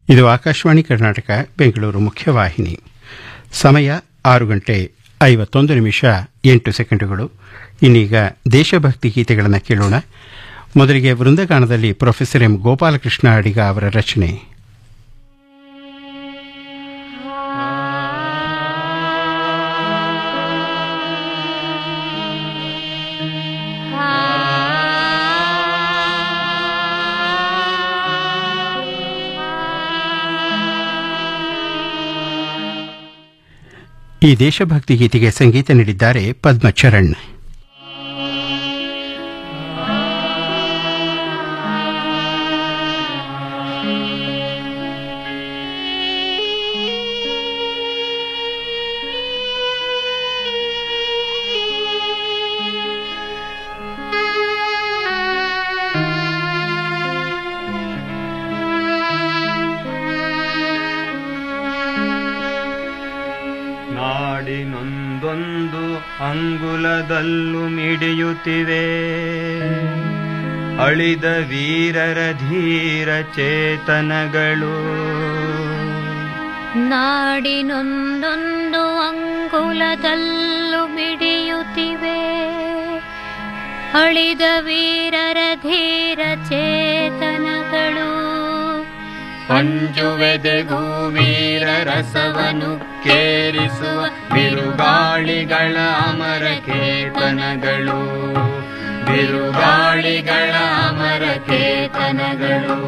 ಇದು ಆಕಾಶವಾಣಿ ಕರ್ನಾಟಕ ಬೆಂಗಳೂರು ಮುಖ್ಯವಾಹಿನಿ ಸಮಯ ಆರು ಗಂಟೆ ಐವತ್ತೊಂದು ನಿಮಿಷ ಎಂಟು ಸೆಕೆಂಡುಗಳು ಇನ್ನೀಗ ದೇಶಭಕ್ತಿ ಗೀತೆಗಳನ್ನು ಕೇಳೋಣ ಮೊದಲಿಗೆ ವೃಂದಗಾನದಲ್ಲಿ ಪ್ರೊಫೆಸರ್ ಎಂ ಗೋಪಾಲಕೃಷ್ಣ ಅಡಿಗ ಅವರ ರಚನೆ ಈ ದೇಶಭಕ್ತಿ ಗೀತೆಗೆ ಸಂಗೀತ ನೀಡಿದ್ದಾರೆ ಪದ್ಮಚರಣ್ ನಾಡಿನೊಂದೊಂದು ಅಂಗುಲದಲ್ಲೂ ಮಿಡಿಯುತ್ತಿವೆ ಅಳಿದ ವೀರರ ಧೀರ ಚೇತನಗಳು ನಾಡಿನೊಂದೊಂದು ಅಂಗುಲದಲ್ಲೂ ಮಿಡಿಯುತ್ತಿವೆ ಅಳಿದ ವೀರರ ಧೀರ ಚೇತನಗಳು ಪಂಜುವೆದೆಗೂ ವೀರ ರಸವನು ಕೇರಿಸುವ ಬಿರುಗಾಳಿಗಳ ಅಮರ ಕೇತನಗಳು ಬಿರುಗಾಳಿಗಳ ಅಮರ ಕೇತನಗಳು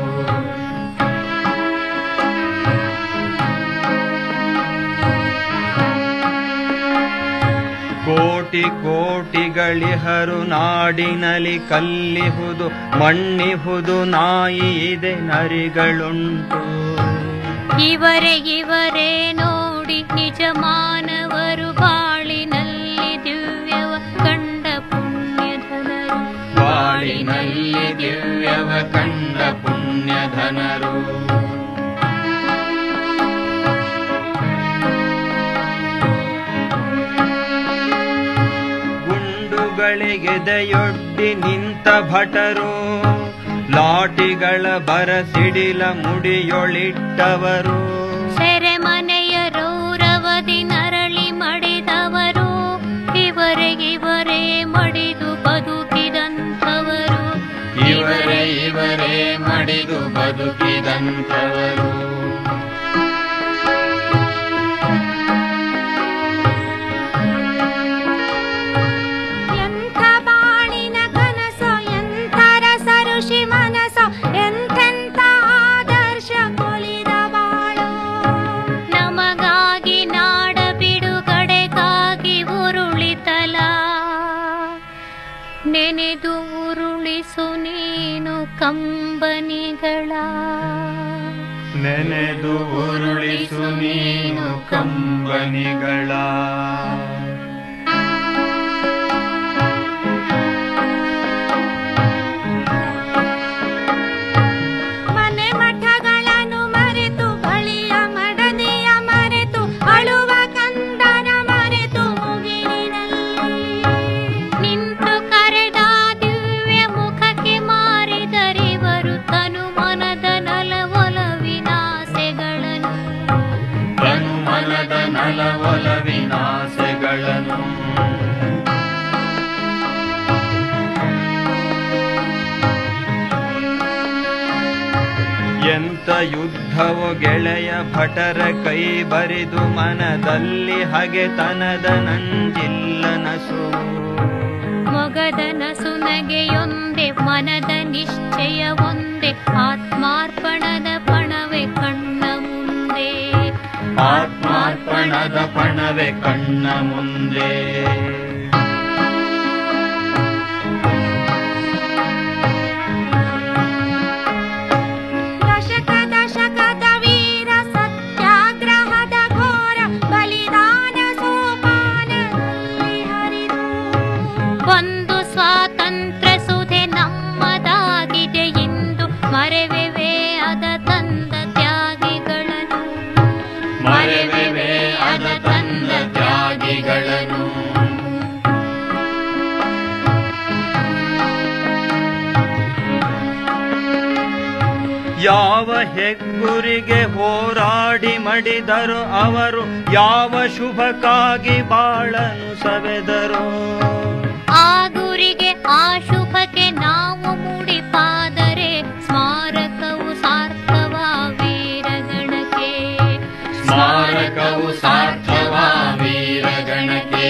ಕೋಟಿ ಕೋಟಿಗಳಿಹರು ನಾಡಿನಲಿ ಕಲ್ಲಿಹುದು ಮಣ್ಣಿಹುದು ನಾಯಿ ಇದೆ ನರಿಗಳುಂಟು ಇವರೇ ಇವರೇ ನೋಡಿ ನಿಜ ಮಾನವರು ಬಾಳಿನಲ್ಲಿ ದಿವ್ಯವ ಕಂಡ ಪುಣ್ಯಧನರು ಬಾಳಿನಲ್ಲಿ ದಿವ್ಯವ ಕಂಡ ಪುಣ್ಯಧನರು ಗುಂಡುಗಳಿಗೆದೆಯೊಡ್ಡಿ ನಿಂತ ಭಟರು ಲಾಟಿಗಳ ಬರಸಿಡಿಲ ಮುಡಿಯೊಳಿಟ್ಟವರು ಸೆರೆಮನೆಯ ರೌರವದಿ ನರಳಿ ಮಡಿದವರು ಇವರೇ ಇವರೇ ಮಡಿದು ಬದುಕಿದಂಥವರು ಇವರೇ ಇವರೇ ಮಡಿದು ಬದುಕಿದಂಥವರು ಎಂಥ ಬಾಳಿನ ಕನಸೋ ಎಂಥ ರಸ ಋಷಿ ಮನಸೋ ಎಂತೆಂಥ ಆದರ್ಶ ಕೊಲಿದ ಬಾಳು ನಮಗಾಗಿ ನಾಡ ಬಿಡುಗಡೆಗಾಗಿ ಉರುಳಿತಲ ನೆನೆದು ಉರುಳಿಸು ನೀನು ಕಂಬನಿಗಳ ನೆನೆದು ಉರುಳಿಸು ನೀನು ಕಂಬನಿಗಳ ಮನೆ ಮಠಗಳನ್ನು ಮರೆತು ಬಳಿಯ ಮಡದಿಯ ಮರೆತು ಅಳುವ ಕಂದನ ಮರೆತು ಮುಗಿಲಿನಲ್ಲಿ ನಿಂತು ಕರೆದ ದಿವ್ಯ ಮುಖಕ್ಕೆ ಮಾರಿದರಿವರು ತನು ಮನದ ನಲವೊಲವಿನಾಸೆಗಳನ್ನು ತನು ಮನದ ನಲವೊಲವಿನಾಸೆಗಳನ್ನು ಎಂತ ಯುದ್ಧವು ಗೆಳೆಯ ಭಟರ ಕೈ ಬರಿದು ಮನದಲ್ಲಿ ಹಗೆತನದ ನಂಜಿಲ್ಲ ನಸು ಮೊಗದ ನಸುನಗೆಯೊಂದೆ ಮನದ ನಿಶ್ಚಯ ಒಂದೇ ಆತ್ಮಾರ್ಪಣದ ಪಣವೆ ಕಣ್ಣ ಮುಂದೆ ಆತ್ಮಾರ್ಪಣದ ಪಣವೆ ಕಣ್ಣ ಮುಂದೆ ದಶಕ ದಶಕದ ವೀರ ಸತ್ಯಾಗ್ರಹದ ಘೋರ ಬಲಿದಾನ ಸೋಪಾನದಲ್ಲಿ ಹರಿದು ಒಂದು ಸ್ವಾತಂತ್ರ್ಯ ಸುಧೆ ನಮ್ಮದಾಗಿದೆ ಎಂದು ಮರೆವೆವೆ ಅದ ತಂದ ತ್ಯಾಗಿಗಳನ್ನು ಮರೆವೆವೆ ಅದ ತಂದ ತ್ಯಾಗಿಗಳನ್ನು ಹೆಗ್ಗುರಿಗೆ ಹೋರಾಡಿ ಮಡಿದರು ಅವರು ಯಾವ ಶುಭಕ್ಕಾಗಿ ಬಾಳನು ಸವೆದರು ಆ ಗುರಿಗೆ ಆ ಶುಭಕ್ಕೆ ನಾವು ಮುಡಿಪಾದರೆ ಸ್ಮಾರಕವು ಸಾರ್ಥವ ವೀರಗಣಕ್ಕೆ ಸ್ಮಾರಕವು ಸಾರ್ಥವ ವೀರಗಣಕ್ಕೆ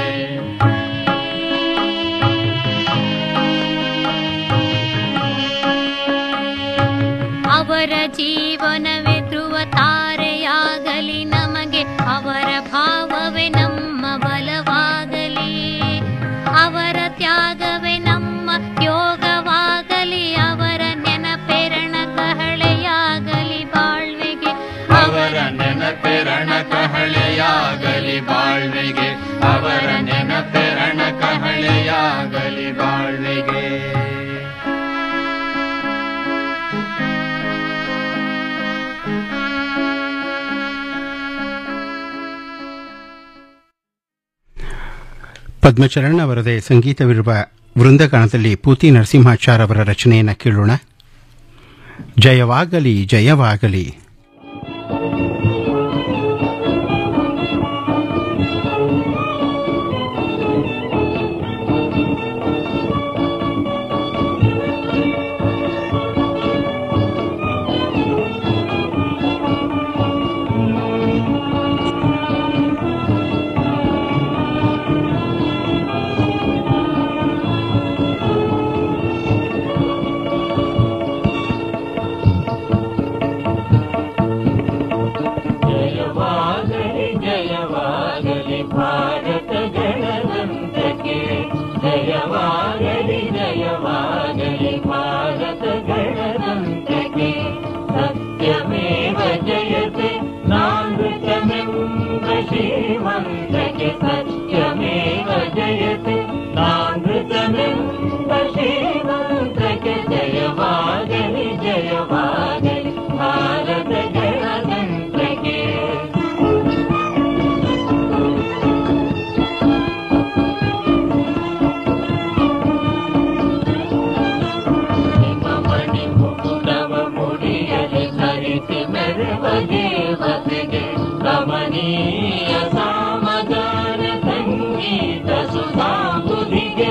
ಅವರ ಜೀವನವೇ ಧ್ರುವ ತಾರೆಯಾಗಲಿ ನಮಗೆ ಅವರ ಭಾವವೇ ನಮ್ಮ ಬಲವಾಗಲಿ ಅವರ ತ್ಯಾಗವೇ ನಮ್ಮ ಯೋಗವಾಗಲಿ ಅವರ ನೆನಪೆರಣ ಕಹಳೆಯಾಗಲಿ ಬಾಳ್ವೆಗೆ ಅವರ ನೆನಪೆರಣ ಕಹಳೆಯಾಗಲಿ ಬಾಳ್ವೆಗೆ ಅವರ ನೆನಪೆರಣ ಕಹಳೆಯಾಗಲಿ ಬಾಳ್ವೆಗೆ ಪದ್ಮಚರಣ್ ಅವರದೇ ಸಂಗೀತವಿರುವ ವೃಂದಗಾನದಲ್ಲಿ ಪೂತಿ ನರಸಿಂಹಾಚಾರ್ ಅವರ ರಚನೆಯನ್ನು ಕೇಳೋಣ ಜಯವಾಗಲಿ ಜಯವಾಗಲಿ ಜಯವಾಗಲಿ ಜಯವಾಗಲಿ ಭಾರತ ಗಣತಂತ್ರಕ್ಕೆ ಜಯವಾಗಲಿ ಜಯವಾಗಲಿ ಭಾರತ ಗಣತಂತ್ರಕ್ಕೆ ಸತ್ಯಮೇವ ಜಯತೆ ನಾನೃತಮೆಂಬ ಶ್ರೀಮಂತ್ರಕ್ಕೆ ಸತ್ಯಮೇವ ಜಯತೆ ನಾನೃತಮೆಂಬ ಶ್ರೀಮಂತ್ರಕ್ಕೆ ಜಯವಾಗಲಿ ಜಯವಾಗಲಿ ಭಾರತ ಗಣತಂತ್ರಕ್ಕೆ ನಿಮ್ಮ ಮಣಿ ಮುಕುಟವ ಮುಡಿಯಲಿ ಧರಿಸಿ ಮೆರವ ದೇವತೆಗೆ ರಮಣೀಯ ಸಾಮಗಾನ ಸಂಗೀತ ಸುಧಾಂಬುದಿಗೆ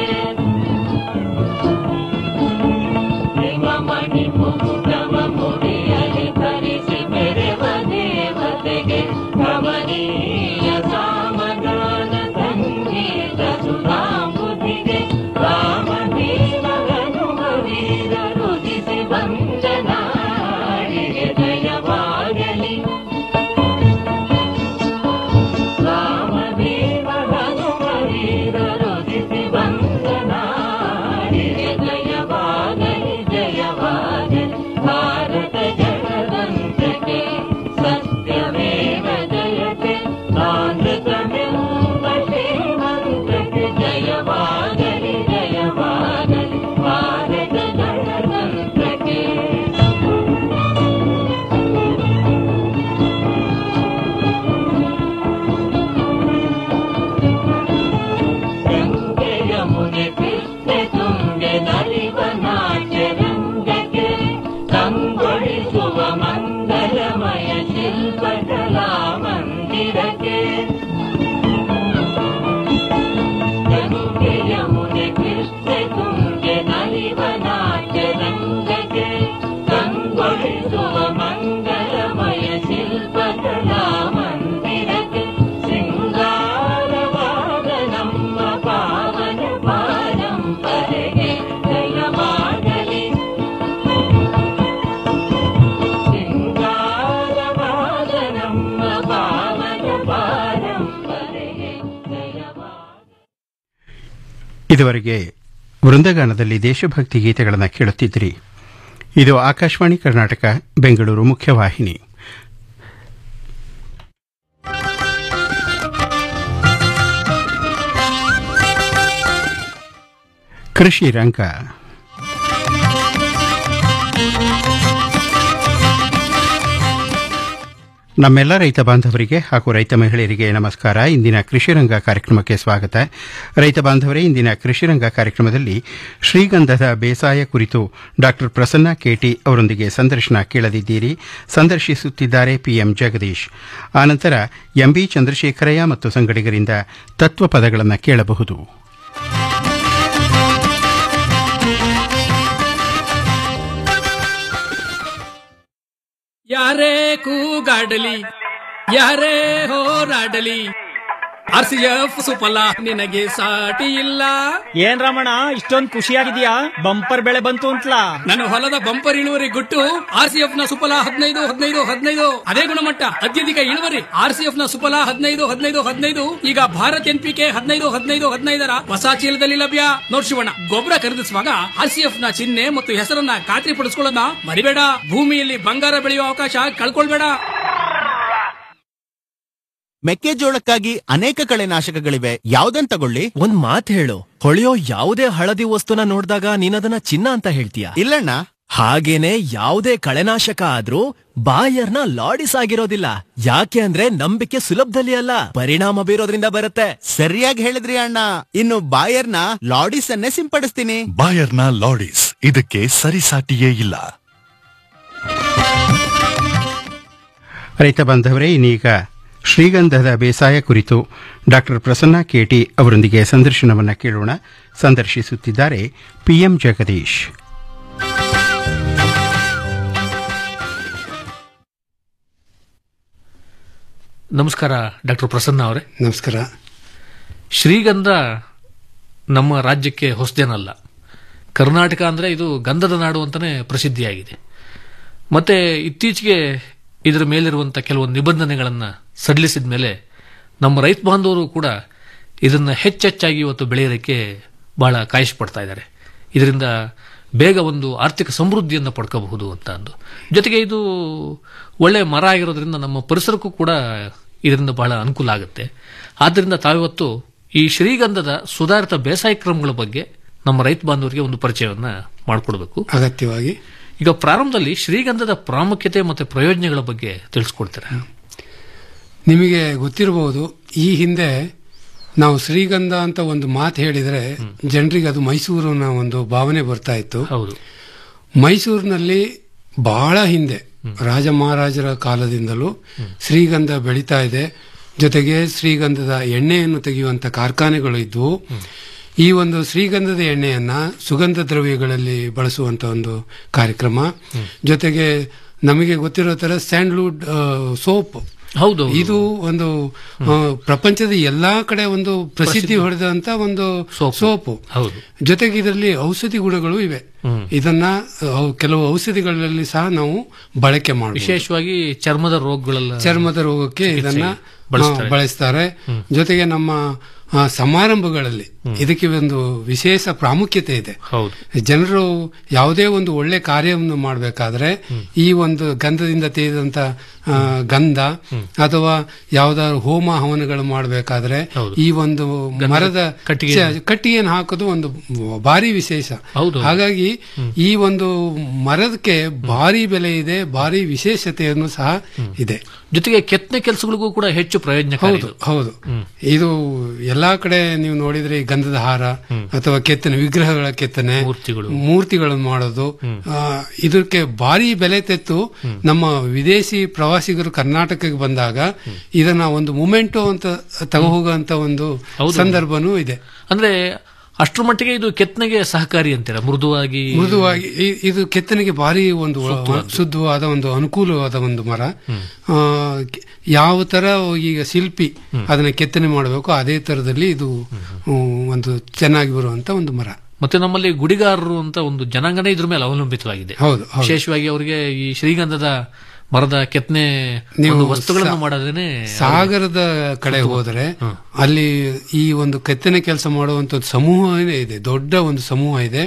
ನಿಮ್ಮ ಮಣಿ ಮುಕುಟವ ಮುಡಿಯಲಿ ಧರಿಸಿ ಮೆರವ ದೇವತೆಗೆ ರಮಣೀಯ ಸಾಮಗಾನ ಸಂಗೀತ ಸುಧಾಂಬುದಿಗೆ ರಾಮ ಭೀಮಗನುಮ ವೀರ ರುಜಿಸಿ ವಂದನಾಡಿಗೆ ಜಯವಾಗಲಿ ರಾಮ ಭೀಮಗನುಮ ವೀರ ರುಜಿಸಿ ವಂದನಾಡಿಗೆ ಜಯವಾಗಲಿ ಜಯವಾಗಲಿ ಭಾರತ ಜಗದಂತಕ್ಕೆ ಸತ್ಯಮೇವ ಜಯತೆ ನಾನೃತಮೆಂಬ ಶ್ರೀಮಂತಕ್ಕೆ ಜಯವಾಗಲಿ ಜಯವಾಗಲಿ ಭಾರತ ಗಣತಂತ್ರಕ್ಕೆ ಗಂಗೆ ಯಮುನೆ ಕೃಷ್ಣೆ ತುಂಗೆ ನಲಿವ ನಾಟ್ಯ ರಂಗಕ್ಕೆ ಕಂಗೊಳಿಸುವ ಮಂಗಲಮಯ ಶಿಲ್ಪಕಲಾ ಮಂದಿರಕ್ಕೆ ಗಂಗೆ ಯಮುನೆ ಕೃಷ್ಣೆ ತುಂಗೆ ನಲಿವ ನಾಟ್ಯ ರಂಗಕ್ಕೆ ಕಂಗೊಳಿಸುವ ಮಂಗಲಮಯ ಶಿಲ್ಪಕಲಾ ಮಂದಿರಕ್ಕೆ ಸಿಂಗಾರವಾದ ನಮ್ಮ ಪಾವನ ಪಾರಂಪರೆಗೆ ಜಯವಾಗಲಿ ಸಿಂಗಾರವಾದ ನಮ್ಮ ಪಾವನ ಪಾರಂಪರೆಗೆ ಜಯವಾಗಲಿ ಇದುವರೆಗೆ ವೃಂದಗಾನದಲ್ಲಿ ದೇಶಭಕ್ತಿ ಗೀತೆಗಳನ್ನು ಕೇಳುತ್ತಿದ್ರಿ ಇದು ಆಕಾಶವಾಣಿ ಕರ್ನಾಟಕ ಬೆಂಗಳೂರು ಮುಖ್ಯವಾಹಿನಿ ಕೃಷಿ ರಂಗ ನಮ್ಮೆಲ್ಲ ರೈತ ಬಾಂಧವರಿಗೆ ಹಾಗೂ ರೈತ ಮಹಿಳೆಯರಿಗೆ ನಮಸ್ಕಾರ ಇಂದಿನ ಕೃಷಿರಂಗ ಕಾರ್ಯಕ್ರಮಕ್ಕೆ ಸ್ವಾಗತ ರೈತ ಬಾಂಧವರೇ ಇಂದಿನ ಕೃಷಿರಂಗ ಕಾರ್ಯಕ್ರಮದಲ್ಲಿ ಶ್ರೀಗಂಧದ ಬೇಸಾಯ ಕುರಿತು ಡಾ ಪ್ರಸನ್ನ ಕೆಟಿ ಅವರೊಂದಿಗೆ ಸಂದರ್ಶನ ಕೇಳದಿದ್ದೀರಿ ಸಂದರ್ಶಿಸುತ್ತಿದ್ದಾರೆ ಪಿಎಂ ಜಗದೀಶ್ ಆನಂತರ ಎಂಬಿ ಚಂದ್ರಶೇಖರಯ್ಯ ಮತ್ತು ಸಂಗಡಿಗರಿಂದ ತತ್ವ ಪದಗಳನ್ನು ಕೇಳಬಹುದು ಯಾರೇ ಕೂಗಾಡಲಿ ಯಾರೇ ಹೋರಾಡಲಿ ಆರ್ ಸಿ ಎಫ್ ಸುಫಲ ನಿನಗೆ ಸಾಟಿ ಇಲ್ಲ ಏನ್ ರಮಣ ಇಷ್ಟೊಂದ್ ಖುಷಿಯಾಗಿದ್ಯಾ ಬಂಪರ್ ಬೆಳೆ ಬಂತು ಅಂತಲಾ ನನ್ನ ಹೊಲದ ಬಂಪರ್ ಇಳುವರಿ ಗುಟ್ಟು ಆರ್ ಸಿ ಎಫ್ ನ ಸುಫಲ ಹದಿನೈದು ಹದಿನೈದು ಹದಿನೈದು ಅದೇ ಗುಣಮಟ್ಟ ಅತ್ಯಧಿಕ ಇಳುವರಿ ಆರ್ ಸಿ ಎಫ್ ನ ಸುಫಲ ಹದಿನೈದು ಹದಿನೈದು ಹದಿನೈದು ಈಗ ಭಾರತ್ ಎನ್ ಪಿ ಕೆ ಹದಿನೈದು ಹದಿನೈದು ಹದಿನೈದರ ಹೊಸ ಚೀಲದಲ್ಲಿ ಲಭ್ಯ ನೋಡ್ ಶಿವಣ್ಣ ಗೊಬ್ಬರ ಖರೀದಿಸುವಾಗ ಆರ್ ಸಿ ಎಫ್ ನ ಚಿಹ್ನೆ ಮತ್ತು ಹೆಸರನ್ನ ಖಾತ್ರಿ ಪಡಿಸ್ಕೊಳ್ಳೋದನ್ನ ಮರಿಬೇಡ ಭೂಮಿಯಲ್ಲಿ ಬಂಗಾರ ಬೆಳೆಯುವ ಅವಕಾಶ ಕಳ್ಕೊಳ್ಬೇಡ ಮೆಕ್ಕೆಜೋಳಕ್ಕಾಗಿ ಅನೇಕ ಕಳೆನಾಶಕಗಳಿವೆ ಯಾವ್ದನ್ ತಗೊಳ್ಳಿ ಒಂದ್ ಮಾತ್ ಹೇಳು ಹೊಳೆಯೋ ಯಾವುದೇ ಹಳದಿ ವಸ್ತುನ ನೋಡಿದಾಗ ನೀನದನ್ನ ಚಿನ್ನ ಅಂತ ಹೇಳ್ತೀಯ ಇಲ್ಲಣ್ಣ ಹಾಗೇನೆ ಯಾವುದೇ ಕಳೆನಾಶಕ ಆದ್ರೂ ಬಾಯರ್ನ ಲಾಡಿಸ್ ಆಗಿರೋದಿಲ್ಲ ಯಾಕೆ ಅಂದ್ರೆ ನಂಬಿಕೆ ಸುಲಭದಲ್ಲಿ ಅಲ್ಲ ಪರಿಣಾಮ ಬೀರೋದ್ರಿಂದ ಬರುತ್ತೆ ಸರಿಯಾಗಿ ಹೇಳಿದ್ರಿ ಅಣ್ಣ ಇನ್ನು ಬಾಯರ್ನ ಲಾಡಿಸ್ ಅನ್ನೇ ಸಿಂಪಡಿಸ್ತೀನಿ ಬಾಯರ್ನ ಲಾಡಿಸ್ ಇದಕ್ಕೆ ಸರಿಸಾಟಿಯೇ ಇಲ್ಲ ರೈತ ಬಾಂಧವರೇ ಇನ್ನೀಗ ಶ್ರೀಗಂಧದ ಬೇಸಾಯ ಕುರಿತು ಡಾ ಪ್ರಸನ್ನ ಕೆಟಿ ಅವರೊಂದಿಗೆ ಸಂದರ್ಶನವನ್ನು ಕೇಳೋಣ ಸಂದರ್ಶಿಸುತ್ತಿದ್ದಾರೆ ಪಿಎಂ ಜಗದೀಶ್ ನಮಸ್ಕಾರ ಡಾಕ್ಟರ್ ಪ್ರಸನ್ನ ಅವರೇ ನಮಸ್ಕಾರ ಶ್ರೀಗಂಧ ನಮ್ಮ ರಾಜ್ಯಕ್ಕೆ ಹೊಸದೇನಲ್ಲ ಕರ್ನಾಟಕ ಅಂದರೆ ಇದು ಗಂಧದ ನಾಡು ಅಂತಲೇ ಪ್ರಸಿದ್ಧಿಯಾಗಿದೆ ಮತ್ತೆ ಇತ್ತೀಚೆಗೆ ಇದರ ಮೇಲಿರುವಂಥ ಕೆಲವೊಂದು ನಿಬಂಧನೆಗಳನ್ನು ಸಡಿಲಿಸಿದ ಮೇಲೆ ನಮ್ಮ ರೈತ ಬಾಂಧವರು ಕೂಡ ಇದನ್ನು ಹೆಚ್ಚೆಚ್ಚಾಗಿ ಇವತ್ತು ಬೆಳೆಯೋದಕ್ಕೆ ಬಹಳ ಕಾಯಿಸ್ಪಡ್ತಾ ಇದ್ದಾರೆ ಇದರಿಂದ ಬೇಗ ಒಂದು ಆರ್ಥಿಕ ಸಮೃದ್ಧಿಯನ್ನು ಪಡ್ಕೋಬಹುದು ಅಂತ ಅಂದು ಜೊತೆಗೆ ಇದು ಒಳ್ಳೆ ಮರ ಆಗಿರೋದ್ರಿಂದ ನಮ್ಮ ಪರಿಸರಕ್ಕೂ ಕೂಡ ಇದರಿಂದ ಬಹಳ ಅನುಕೂಲ ಆಗುತ್ತೆ ಆದ್ದರಿಂದ ತಾವಿವತ್ತು ಈ ಶ್ರೀಗಂಧದ ಸುಧಾರಿತ ಬೇಸಾಯ ಕ್ರಮಗಳ ಬಗ್ಗೆ ನಮ್ಮ ರೈತ ಬಾಂಧವರಿಗೆ ಒಂದು ಪರಿಚಯವನ್ನ ಮಾಡಿಕೊಡ್ಬೇಕು ಅಗತ್ಯವಾಗಿ ಈಗ ಪ್ರಾರಂಭದಲ್ಲಿ ಶ್ರೀಗಂಧದ ಪ್ರಾಮುಖ್ಯತೆ ಮತ್ತು ಪ್ರಯೋಜನಗಳ ಬಗ್ಗೆ ತಿಳಿಸ್ಕೊಡ್ತೀರಾ ನಿಮಗೆ ಗೊತ್ತಿರಬಹುದು ಈ ಹಿಂದೆ ನಾವು ಶ್ರೀಗಂಧ ಅಂತ ಒಂದು ಮಾತು ಹೇಳಿದರೆ ಜನರಿಗೆ ಅದು ಮೈಸೂರಿನ ಒಂದು ಭಾವನೆ ಬರ್ತಾ ಇತ್ತು ಹೌದು ಮೈಸೂರಿನಲ್ಲಿ ಬಹಳ ಹಿಂದೆ ರಾಜ ಮಹಾರಾಜರ ಕಾಲದಿಂದಲೂ ಶ್ರೀಗಂಧ ಬೆಳೀತಾ ಇದೆ ಜೊತೆಗೆ ಶ್ರೀಗಂಧದ ಎಣ್ಣೆಯನ್ನು ತೆಗೆಯುವಂತ ಕಾರ್ಖಾನೆಗಳು ಇದ್ವು ಈ ಒಂದು ಶ್ರೀಗಂಧದ ಎಣ್ಣೆಯನ್ನ ಸುಗಂಧ ದ್ರವ್ಯಗಳಲ್ಲಿ ಬಳಸುವಂತ ಒಂದು ಕಾರ್ಯಕ್ರಮ ಜೊತೆಗೆ ನಮಗೆ ಗೊತ್ತಿರೋ ತರ ಸ್ಯಾಂಡ್ಲ್ವುಡ್ ಸೋಪ್ ಹೌದು ಇದು ಒಂದು ಆ, ಪ್ರಪಂಚದ ಎಲ್ಲಾ ಕಡೆ ಒಂದು ಪ್ರಸಿದ್ಧಿ ಹೊಡೆದಂತ ಒಂದು ಸೋಪು. ಸೋಪು ಹೌದು ಜೊತೆಗೆ ಇದರಲ್ಲಿ ಔಷಧಿ ಗುಣಗಳು ಇವೆ ಇದನ್ನ ಅವು ಕೆಲವು ಔಷಧಿಗಳಲ್ಲಿ ಸಹ ನಾವು ಬಳಕೆ ಮಾಡಬಹುದು ವಿಶೇಷವಾಗಿ ಚರ್ಮದ ರೋಗಗಳೆಲ್ಲ ಚರ್ಮದ ರೋಗಕ್ಕೆ ಇದನ್ನ ಬಳಸ್ತಾರೆ. ಆ, ಬಳಸ್ತಾರೆ ಜೊತೆಗೆ ನಮ್ಮ ಆ, ಸಮಾರಂಭಗಳಲ್ಲಿ ಇದಕ್ಕೆ ಒಂದು ವಿಶೇಷ ಪ್ರಾಮುಖ್ಯತೆ ಇದೆ ಹೌದು ಜನರು ಯಾವುದೇ ಒಂದು ಒಳ್ಳೆ ಕಾರ್ಯವನ್ನು ಮಾಡಬೇಕಾದ್ರೆ ಈ ಒಂದು ಗಂಧದಿಂದ ತೆಗೆದಂತ ಆ, ಗಂಧ ಅಥವಾ ಯಾವ್ದಾದ್ರು ಹೋಮ ಹವನಗಳು ಮಾಡಬೇಕಾದ್ರೆ ಹೌದು. ಈ ಒಂದು ಮರದ ಕಟ್ಟಿಗೆ. ಚ- ಕಟ್ಟಿಗೆಯನ್ನು ಹಾಕೋದು ಒಂದು ಭಾರಿ ವಿಶೇಷ ಹೌದು. ಹಾಗಾಗಿ ಈ ಒಂದು ಮರದಕ್ಕೆ ಭಾರಿ ಬೆಲೆ ಇದೆ ಭಾರಿ ವಿಶೇಷತೆಯನ್ನು ಸಹ ಇದೆ ಜೊತೆಗೆ ಕೆತ್ತನೆ ಕೆಲಸಗಳಿಗೂ ಕೂಡ ಹೆಚ್ಚು ಪ್ರಯೋಜನಕಾರಿ ಹೌದು ಇದು. ಹೌದು ಇದು ಎಲ್ಲಾ ಕಡೆ ನೀವು ನೋಡಿದ್ರೆ ಈ ಗಂಧದ ಹಾರ ಅಥವಾ ಕೆತ್ತನೆ ವಿಗ್ರಹಗಳ ಕೆತ್ತನೆ ಮೂರ್ತಿಗಳು. ಮೂರ್ತಿಗಳನ್ನು ಮಾಡೋದು ಆ, ಇದಕ್ಕೆ ಭಾರಿ ಬೆಲೆ ತೆತ್ತು ನಮ್ಮ ವಿದೇಶಿ ಪ್ರವಾಸಿಗರು ಕರ್ನಾಟಕಕ್ಕೆ ಬಂದಾಗ ಇದನ್ನ ಒಂದು ಮೂಮೆಂಟು ಅಂತ ತಗೋಗುವಂತ ಒಂದು ಹೌದು. ಸಂದರ್ಭನೂ ಇದೆ ಅಂದ್ರೆ ಅಷ್ಟರ ಮಟ್ಟಿಗೆ ಇದು ಕೆತ್ತನೆಗೆ ಸಹಕಾರಿ ಅಂತೀರ ಮೃದುವಾಗಿ ಮೃದುವಾಗಿ ಇ- ಇದು ಕೆತ್ತನೆಗೆ ಭಾರಿ ಒಂದು ಶುದ್ಧವಾದ ಒಂದು ಅನುಕೂಲವಾದ ಒಂದು ಮರ ಆ, ಕೆ- ಯಾವ ತರ ಈಗ ಶಿಲ್ಪಿ ಅದನ್ನ ಕೆತ್ತನೆ ಮಾಡಬೇಕು ಅದೇ ತರದಲ್ಲಿ ಇದು ಹ್ಮ್, ಒಂದು ಚೆನ್ನಾಗಿ ಬರುವಂತ ಒಂದು ಮರ ಮತ್ತೆ ನಮ್ಮಲ್ಲಿ ಗುಡಿಗಾರರು ಅಂತ ಒಂದು ಜನಾಂಗನೇ ಇದ್ರ ಮೇಲೆ ಅವಲಂಬಿತವಾಗಿದೆ ಹೌದು ಹೌದು ವಿಶೇಷವಾಗಿ ಅವರಿಗೆ ಈ ಶ್ರೀಗಂಧದ ಮರದ ಕೆತ್ತನೆ ನೀವು ಒಂದು ವಸ್ತುಗಳನ್ನು ಸಾ- ಮಾಡೋದೇನೆ ಸಾಗರದ ಕಡೆ ಹೋದರೆ ಅಲ್ಲಿ ಈ ಒಂದು ಕೆತ್ತನೆ ಕೆಲಸ ಮಾಡುವಂತ ಸಮೂಹನೇ ಇದೆ ದೊಡ್ಡ ಒಂದು ಸಮೂಹ ಇದೆ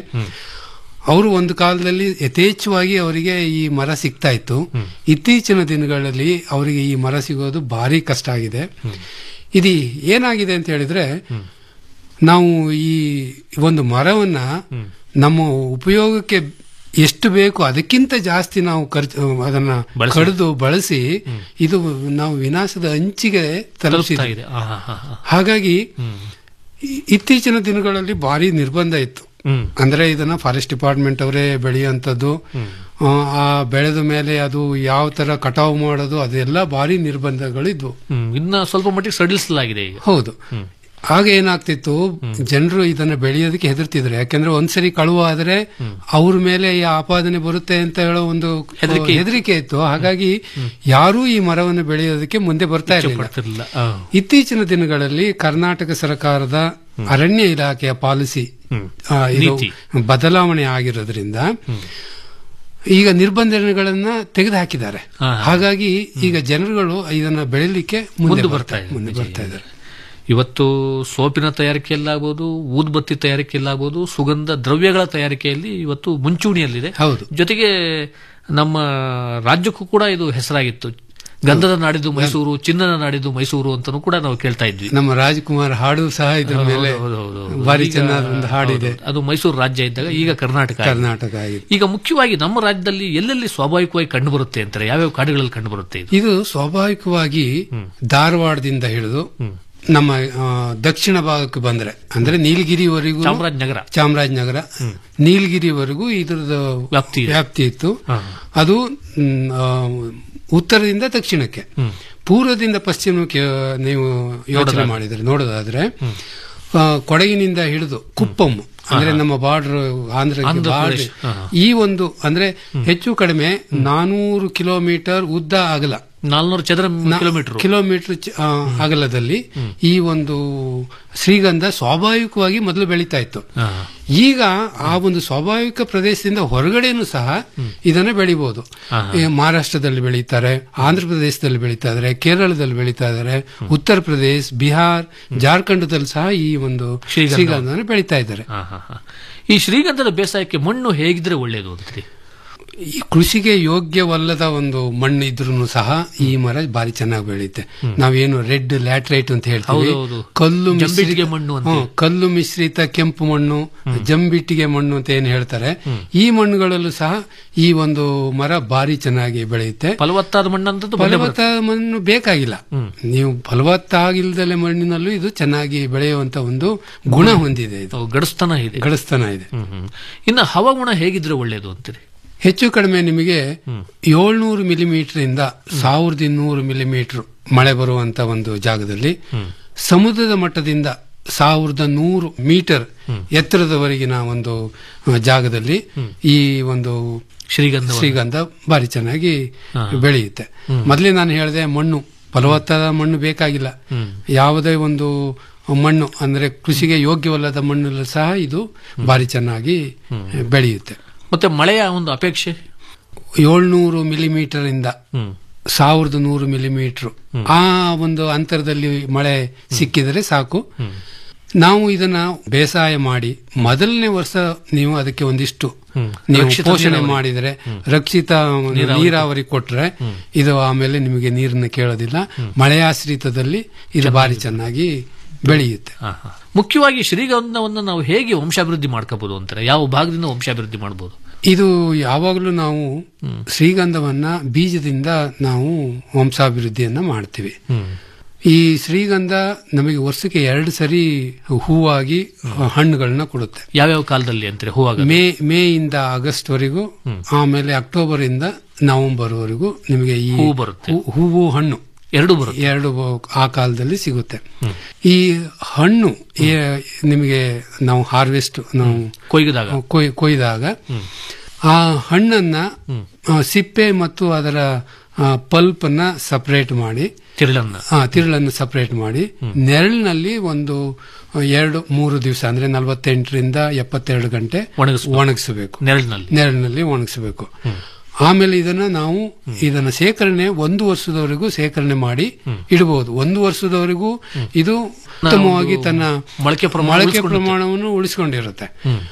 ಅವರು ಒಂದು ಕಾಲದಲ್ಲಿ ಯಥೇಚ್ಛವಾಗಿ ಅವರಿಗೆ ಈ ಮರ ಸಿಗ್ತಾ ಇತ್ತು ಇತ್ತೀಚಿನ ದಿನಗಳಲ್ಲಿ ಅವರಿಗೆ ಈ ಮರ ಸಿಗೋದು ಭಾರಿ ಕಷ್ಟ ಆಗಿದೆ ಇದು ಏನಾಗಿದೆ ಅಂತ ಹೇಳಿದ್ರೆ ನಾವು ಈ ಒಂದು ಮರವನ್ನ ನಮ್ಮ ಉಪಯೋಗಕ್ಕೆ ಎಷ್ಟು ಬೇಕು ಅದಕ್ಕಿಂತ ಜಾಸ್ತಿ ನಾವು ಖರ್ಚು ಅದನ್ನ ಬಳಸಿ. ಕಡಿದು ಬಳಸಿ ಇದು ನಾವು ವಿನಾಶದ ಅಂಚಿಗೆ ತಲುಪ್ತಾ ತಲುಪಿಸಿದೆ ಇದೆ ಆ, ಹಾ, ಹಾ, ಹಾ. ಹಾಗಾಗಿ ಇ- ಇತ್ತೀಚಿನ ದಿನಗಳಲ್ಲಿ ಭಾರಿ ನಿರ್ಬಂಧ ಇತ್ತು ಹ್ಮ್. ಅಂದ್ರೆ ಇದನ್ನ ಫಾರೆಸ್ಟ್ ಡಿಪಾರ್ಟ್ಮೆಂಟ್ ಅವರೇ ಬೆಳೆಯುವಂಥದ್ದು ಆ, ಆ ಬೆಳೆದ ಮೇಲೆ ಅದು ಯಾವ ತರ ಕಟಾವು ಮಾಡೋದು ಅದೆಲ್ಲ ಭಾರಿ ನಿರ್ಬಂಧಗಳಿದ್ವು ಹ್ಮ್ ಇನ್ನ ಸ್ವಲ್ಪ ಮಟ್ಟಿಗೆ ಸಡಿಲಿಸಲಾಗಿದೆ ಈಗ ಹೌದು ಆಗ ಏನಾಗ್ತಿತ್ತು ಜನರು ಇದನ್ನ ಬೆಳೆಯೋದಕ್ಕೆ ಹೆದರ್ತಿದ್ರು ಯಾಕಂದ್ರೆ ಒಂದ್ಸರಿ ಕಳುವು ಆದ್ರೆ ಅವ್ರ ಮೇಲೆ ಈ ಆಪಾದನೆ ಬರುತ್ತೆ ಅಂತ ಹೇಳೋ ಒಂದು ಹೆದರಿಕೆ ಇತ್ತು. ಹೆದರಿಕೆ ಇತ್ತು ಹಾಗಾಗಿ ಯಾರೂ ಈ ಮರವನ್ನು ಬೆಳೆಯೋದಕ್ಕೆ ಮುಂದೆ ಬರ್ತಾ ಇರಲಿಲ್ಲ ಪಡ್ತಿರ್ಲಿಲ್ಲ ಆ. ಇತ್ತೀಚಿನ ದಿನಗಳಲ್ಲಿ ಕರ್ನಾಟಕ ಸರ್ಕಾರದ ಅರಣ್ಯ ಇಲಾಖೆಯ ಪಾಲಿಸಿ ಆ, ಇದು ನೀತಿ. ಬದಲಾವಣೆ ಆಗಿರೋದ್ರಿಂದ ಈಗ ನಿರ್ಬಂಧಗಳನ್ನ ತೆಗೆದು ಹಾಕಿದ್ದಾರೆ ಹಾ, ಹಾ. ಹಾಗಾಗಿ ಈಗ ಜನರುಗಳು ಇದನ್ನ ಬೆಳಿಲಿಕ್ಕೆ ಮುಂದೆ ಮುಂದೆ ಬರ್ತಾ ಬರ್ತಾ ಇದೆ. ಮುಂದೆ ಬರ್ತಾ ಇದ್ದಾರೆ ಇವತ್ತು ಸೋಪಿನ ತಯಾರಿಕೆಯಲ್ಲಾಗಬಹುದು ಊದ್ಬತ್ತಿ ತಯಾರಿಕೆಯಲ್ಲಾಗಬಹುದು ಸುಗಂಧ ದ್ರವ್ಯಗಳ ತಯಾರಿಕೆಯಲ್ಲಿ ಇವತ್ತು ಮುಂಚೂಣಿಯಲ್ಲಿದೆ ಹೌದು ಜೊತೆಗೆ ನಮ್ಮ ರಾಜ್ಯಕ್ಕೂ ಕೂಡ ಇದು ಹೆಸರಾಗಿತ್ತು ಗಂಧದ ನಾಡಿದ್ದು ಮೈಸೂರು ಚಿನ್ನದ ನಾಡಿದ್ದು ಮೈಸೂರು ಅಂತಾನೂ ಕೂಡ ನಾವು ಕೇಳ್ತಾ ಇದ್ವಿ ನಮ್ಮ ರಾಜ್ಕುಮಾರ್ ಹಾಡು ಸಹ ಇದ್ರ ಮೇಲೆ ಹೌದು, ಹೌದು, ಹೌದು. ಭಾರಿ ಈಗ- ಚೆನ್ನಾದ ಒಂದು ಹಾಡಿದೆ ಹೌದು, ಅದು ಮೈಸೂರು ರಾಜ್ಯ ಇದ್ದಾಗ ಈಗ ಕರ್ನಾಟಕ ಆಗಿದೆ. ಕರ್ನಾಟಕ ಆಗಿದೆ ಈಗ ಮುಖ್ಯವಾಗಿ ನಮ್ಮ ರಾಜ್ಯದಲ್ಲಿ ಎಲ್ಲೆಲ್ಲಿ ಸ್ವಾಭಾವಿಕವಾಗಿ ಕಂಡು ಬರುತ್ತೆ ಅಂತಾರೆ ಯಾವ್ಯಾವ ಕಾಡುಗಳಲ್ಲಿ ಕಂಡು ಬರುತ್ತೆ ಇದು ಇದು ಸ್ವಾಭಾವಿಕವಾಗಿ ಧಾರವಾಡದಿಂದ ಹಿಡಿದು ನಮ್ಮ ಆ, ದಕ್ಷಿಣ ಭಾಗಕ್ಕೆ ಬಂದ್ರೆ ಅಂದ್ರೆ ನೀಲಗಿರಿವರೆಗೂ ಚಾಮರಾಜನಗರ ಚಾಮರಾಜನಗರ ನೀಲಗಿರಿವರೆಗೂ ಇದ್ರದ್ದು ವ್ಯಾಪ್ತಿ ಇದೆ. ವ್ಯಾಪ್ತಿ ಇತ್ತು ಹಾ. ಅದು ಮ್, ಆ, ಉತ್ತರದಿಂದ ದಕ್ಷಿಣಕ್ಕೆ ಪೂರ್ವದಿಂದ ಪಶ್ಚಿಮಕ್ಕೆ ನೀವು ಯೋಚನೆ ನೋಡೋದಾದ್ರೆ. ಮಾಡಿದ್ರೆ ನೋಡೋದಾದ್ರೆ ಆ, ಕೊಡಗಿನಿಂದ ಹಿಡಿದು ಕುಪ್ಪಂ ಅಂದ್ರೆ ನಮ್ಮ ಬಾರ್ಡರ್ ಆಂಧ್ರ ಆಂಧ್ರ ಬಾರ್ಡರ್ ಪ್ರದೇಶ. ಹಾ, ಹಾ. ಈ ಒಂದು ಅಂದ್ರೆ ಹೆಚ್ಚು ಕಡಿಮೆ ನಾನೂರು ಕಿಲೋಮೀಟರ್ ಉದ್ದ ಅಗಲ ನಾಲ್ನೂರು ಚದರ ನಾ- ಕಿಲೋಮೀಟರ್ ಕಿಲೋಮೀಟರ್ ಚ- ಆ, ಅಗಲದಲ್ಲಿ ಈ ಒಂದು ಶ್ರೀಗಂಧ ಸ್ವಾಭಾವಿಕವಾಗಿ ಮೊದಲು ಬೆಳೀತಾ ಇತ್ತು ಈಗ ಆ ಒಂದು ಸ್ವಾಭಾವಿಕ ಪ್ರದೇಶದಿಂದ ಹೊರಗಡೆನೂ ಸಹ ಇದನ್ನ ಬೆಳಿಬಹುದು ಈ ಮಹಾರಾಷ್ಟ್ರದಲ್ಲಿ ಬೆಳೀತಾರೆ ಆಂಧ್ರ ಪ್ರದೇಶದಲ್ಲಿ ಬೆಳೀತಾ ಇದಾರೆ ಕೇರಳದಲ್ಲಿ ಬೆಳೀತಾ ಇದಾರೆ ಉತ್ತರ ಪ್ರದೇಶ ಬಿಹಾರ್ ಜಾರ್ಖಂಡದಲ್ಲಿ ಸಹ ಈ ಒಂದು ಶ್ರೀಗಂಧ. ಶ್ರೀಗಂಧನ ಬೆಳೀತಾ ಇದ್ದಾರೆ ಹಾ, ಹಾ, ಹಾ. ಈ ಶ್ರೀಗಂಧದ ಬೇಸಾಯಕ್ಕೆ ಮಣ್ಣು ಹೇಗಿದ್ರೆ ಒಳ್ಳೆಯದು ಅಂತೀರಿ ಈ ಕೃಷಿಗೆ ಯೋಗ್ಯವಲ್ಲದ ಒಂದು ಮಣ್ಣು ಇದ್ರೂ ಸಹ ಈ ಮರ ಬಾರಿ ಚೆನ್ನಾಗಿ ಬೆಳೆಯುತ್ತೆ ನಾವೇನು ರೆಡ್ ಲ್ಯಾಟ್ರೈಟ್ ಅಂತ ಹೇಳ್ತೀವಿ ಹೌದೌದು. ಕಲ್ಲು ಜಂಬಿಟ್ಟಿಗೆ ಮಿಶ್ರಿತ- ಮಣ್ಣು ಅಂತ. ಹ್ಮ್, ಕಲ್ಲು ಮಿಶ್ರಿತ ಕೆಂಪು ಮಣ್ಣು ಜಂಬಿಟ್ಟಿಗೆ ಮಣ್ಣು ಅಂತ ಏನ್ ಹೇಳ್ತಾರೆ ಈ ಮಣ್ಣುಗಳಲ್ಲೂ ಸಹ ಈ ಒಂದು ಮರ ಬಾರಿ ಚೆನ್ನಾಗಿ ಬೆಳೆಯುತ್ತೆ ಫಲವತ್ತಾದ ಮಣ್ಣು ಅಂತದ್ದು ಬಂದೇ ಬರುತ್ತೆ. ಫಲವತ್ತಾದ ಮಣ್ಣು ಬೇಕಾಗಿಲ್ಲ ನೀವು ಫಲವತ್ತಾಗಿಲ್ದಲೆ ಮಣ್ಣಿನಲ್ಲೂ ಇದು ಚೆನ್ನಾಗಿ ಬೆಳೆಯುವಂತ ಒಂದು ಗುಣ ಹೊಂದಿದೆ ಇದು ಅವು ಗಡಸ್ತನ ಇದೆ ಗಳಿಸ್ತನ ಇದೆ ಹ್ಮ್, ಹ್ಮ್. ಇನ್ನು ಹವಾಗುಣ ಹೇಗಿದ್ರೆ ಒಳ್ಳೆಯದು ಅಂತೀರಿ ಹೆಚ್ಚು ಕಡಿಮೆ ನಿಮಗೆ ಏಳ್ನೂರು ಮಿಲಿಮೀಟರ್ ಇಂದ ಸಾವಿರದ ಇನ್ನೂರು ಮಿಲಿಮೀಟರ್ ಮಳೆ ಬರುವಂತ ಒಂದು ಜಾಗದಲ್ಲಿ ಸಮುದ್ರದ ಮಟ್ಟದಿಂದ ಸಾವಿರದ ನೂರು ಮೀಟರ್ ಎತ್ತರದವರೆಗಿನ ಒಂದು ಆ, ಜಾಗದಲ್ಲಿ ಈ ಒಂದು ಶ್ರೀಗಂಧ ಶ್ರೀಗಂಧ ಬಾರಿ ಚೆನ್ನಾಗಿ ಬೆಳೆಯುತ್ತೆ ಮೊದಲೇ ನಾನು ಹೇಳಿದೆ ಮಣ್ಣು ಫಲವತ್ತಾದ ಮಣ್ಣು ಬೇಕಾಗಿಲ್ಲ ಯಾವುದೇ ಒಂದು ಮಣ್ಣು ಅಂದ್ರೆ ಕೃಷಿಗೆ ಯೋಗ್ಯವಲ್ಲದ ಮಣ್ಣಲ್ಲಿ ಸಹ ಇದು ಬಾರಿ ಚೆನ್ನಾಗಿ ಬೆಳೆಯುತ್ತೆ ಮತ್ತೆ ಮಳೆಯ ಒಂದು ಅಪೇಕ್ಷೆ ಏಳ್ನೂರು ಮಿಲಿಮೀಟರ್ ಇಂದ ಸಾವಿರದ ನೂರು ಮಿಲಿಮೀಟರ್ ಆ ಒಂದು ಅಂತರದಲ್ಲಿ ಮಳೆ ಸಿಕ್ಕಿದರೆ ಸಾಕು ನಾವು ಇದನ್ನ ಬೇಸಾಯ ಮಾಡಿ ಮೊದಲನೇ ವರ್ಷ ನೀವು ಅದಕ್ಕೆ ಒಂದಿಷ್ಟು ನೀವು ರಕ್ಷಿತ ಪೋಷಣೆ ನೀರಾವರಿ. ಮಾಡಿದರೆ ರಕ್ಷಿತ ನೀರಾವರಿ ಕೊಟ್ರೆ ಇದು ಆಮೇಲೆ ನಿಮಗೆ ನೀರನ್ನ ಕೇಳೋದಿಲ್ಲ ಮಳೆಯಾಶ್ರಿತದಲ್ಲಿ ಇದು ಬಾರಿ ಚೆನ್ನಾಗಿ ಬೆಳೆಯುತ್ತೆ ಹಾ, ಹಾ. ಮುಖ್ಯವಾಗಿ ಶ್ರೀಗಂಧವನ್ನು ನಾವು ಹೇಗೆ ವಂಶಾಭಿವೃದ್ಧಿ ಮಾಡ್ಕೋಬಹುದು ಅಂತಾರೆ ಯಾವ ಭಾಗದಿಂದ ವಂಶಾಭಿವೃದ್ಧಿ ಮಾಡಬಹುದು ಇದು ಯಾವಾಗಲೂ ನಾವು ಶ್ರೀಗಂಧವನ್ನ ಬೀಜದಿಂದ ನಾವು ವಂಶಾಭಿವೃದ್ಧಿಯನ್ನ ಮಾಡ್ತೀವಿ ಈ ಶ್ರೀಗಂಧ ನಮಗೆ ವರ್ಷಕ್ಕೆ ಎರಡು ಸರಿ ಹೂವಾಗಿ ಹಣ್ಣುಗಳನ್ನ ಕೊಡುತ್ತೆ ಯಾವ್ಯಾವ ಕಾಲದಲ್ಲಿ ಅಂತಾರೆ ಹೂವಾಗ ಮೇ ಮೇ ಇಂದ ಆಗಸ್ಟ್ ವರೆಗೂ ಆಮೇಲೆ ಅಕ್ಟೋಬರ್ ಇಂದ ನವೆಂಬರ್ ವರೆಗೂ ನಿಮಗೆ ಈ ಹೂ ಬರುತ್ತೆ. ಹೂ- ಹೂವು ಹಣ್ಣು ಎರಡು ಬರುತ್ತೆ ಎರಡು ಆ ಕಾಲದಲ್ಲಿ ಸಿಗುತ್ತೆ ಈ ಹಣ್ಣು ಏ- ನಿಮಗೆ ನಾವು ಹಾರ್ವೆಸ್ಟ್ ನಾವು ಕೊಯ್ಗದಾಗ ಕೊಯ್- ಕೊಯ್ದಾಗ ಆ ಹಣ್ಣನ್ನ ಆ, ಸಿಪ್ಪೆ ಮತ್ತು ಅದರ ಪಲ್ಪ್ ಅನ್ನ ಸಪರೇಟ್ ಮಾಡಿ ತಿರುಳನ್ನ ಆ, ತಿರುಳನ್ನು ಸಪರೇಟ್ ಮಾಡಿ ನೆರಳಿನಲ್ಲಿ ಒಂದು ಆ, ಎರಡು ಮೂರು ದಿವಸ ಅಂದ್ರೆ ನಲವತ್ತೆಂಟರಿಂದ ಎಪ್ಪತ್ತೆರಡು ಗಂಟೆ ಒಣಗಿಸ್ಬೇಕು. ಒಣಗಿಸಬೇಕು ನೆರಳಿನಲ್ಲಿ ನೆರಳಿನಲ್ಲಿ ಒಣಗಿಸಬೇಕು ಆಮೇಲೆ ಇದನ್ನ ನಾವು ಇದನ್ನ ಸೇಕರಣೆ ಒಂದು ವರ್ಷದವರೆಗೂ ಸೇಕರಣೆ ಮಾಡಿ ಇಡಬಹುದು ಒಂದು ವರ್ಷದವರೆಗೂ ಇದು ಉತ್ತಮವಾಗಿ ತನ್ನ ಮೊಳಕೆ ಪ್ರಮಾಣ ಮೊಳಕೆ ಉಳಿಸ್ಕೊಂಡಿರುತ್ತೆ. ಪ್ರಮಾಣವನ್ನು ಉಳಿಸ್ಕೊಂಡಿರುತ್ತೆ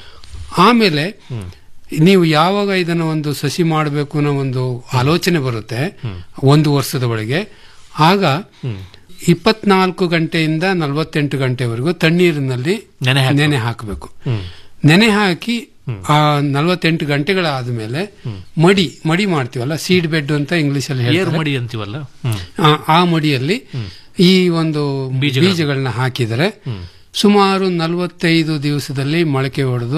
ಆಮೇಲೆ ನೀವು ಯಾವಾಗ ಇದನ್ನ ಒಂದು ಸಸಿ ಮಾಡಬೇಕು ಅನ್ನೋ ಒಂದು ಆಲೋಚನೆ ಬರುತ್ತೆ ಒಂದು ವರ್ಷದ ಒಳಗೆ ಆಗ ಇಪ್ಪತ್ನಾಲ್ಕು ಗಂಟೆಯಿಂದ ನಲವತ್ತೆಂಟು ಗಂಟೆವರೆಗೂ ತಣ್ಣೀರಿನಲ್ಲಿ ನೆನೆ ಹಾಕ್ಬೇಕು. ನೆನೆ ಹಾಕಬೇಕು ನೆನೆ ಹಾಕಿ ಆ ನಲವತ್ತೆಂಟು ಗಂಟೆಗಳಾದ್ಮೇಲೆ ಮಡಿ ಮಡಿ ಮಾಡ್ತೀವಲ್ಲ ಸೀಡ್ ಬೆಡ್ ಅಂತ ಇಂಗ್ಲಿಷ್ ಅಲ್ಲಿ ಏರ್ ಹೇಳ್ತಾರೆ ಮಡಿ ಅಂತೀವಲ್ಲ ಹ್ಮ್. ಆ- ಆ ಮಡಿಯಲ್ಲಿ ಈ ಒಂದು ಬೀಜಗಳನ್ನ ಹಾಕಿದರೆ ಸುಮಾರು ನಲವತ್ತೈದು ದಿವಸದಲ್ಲಿ ಮೊಳಕೆ ಹೊಡೆದು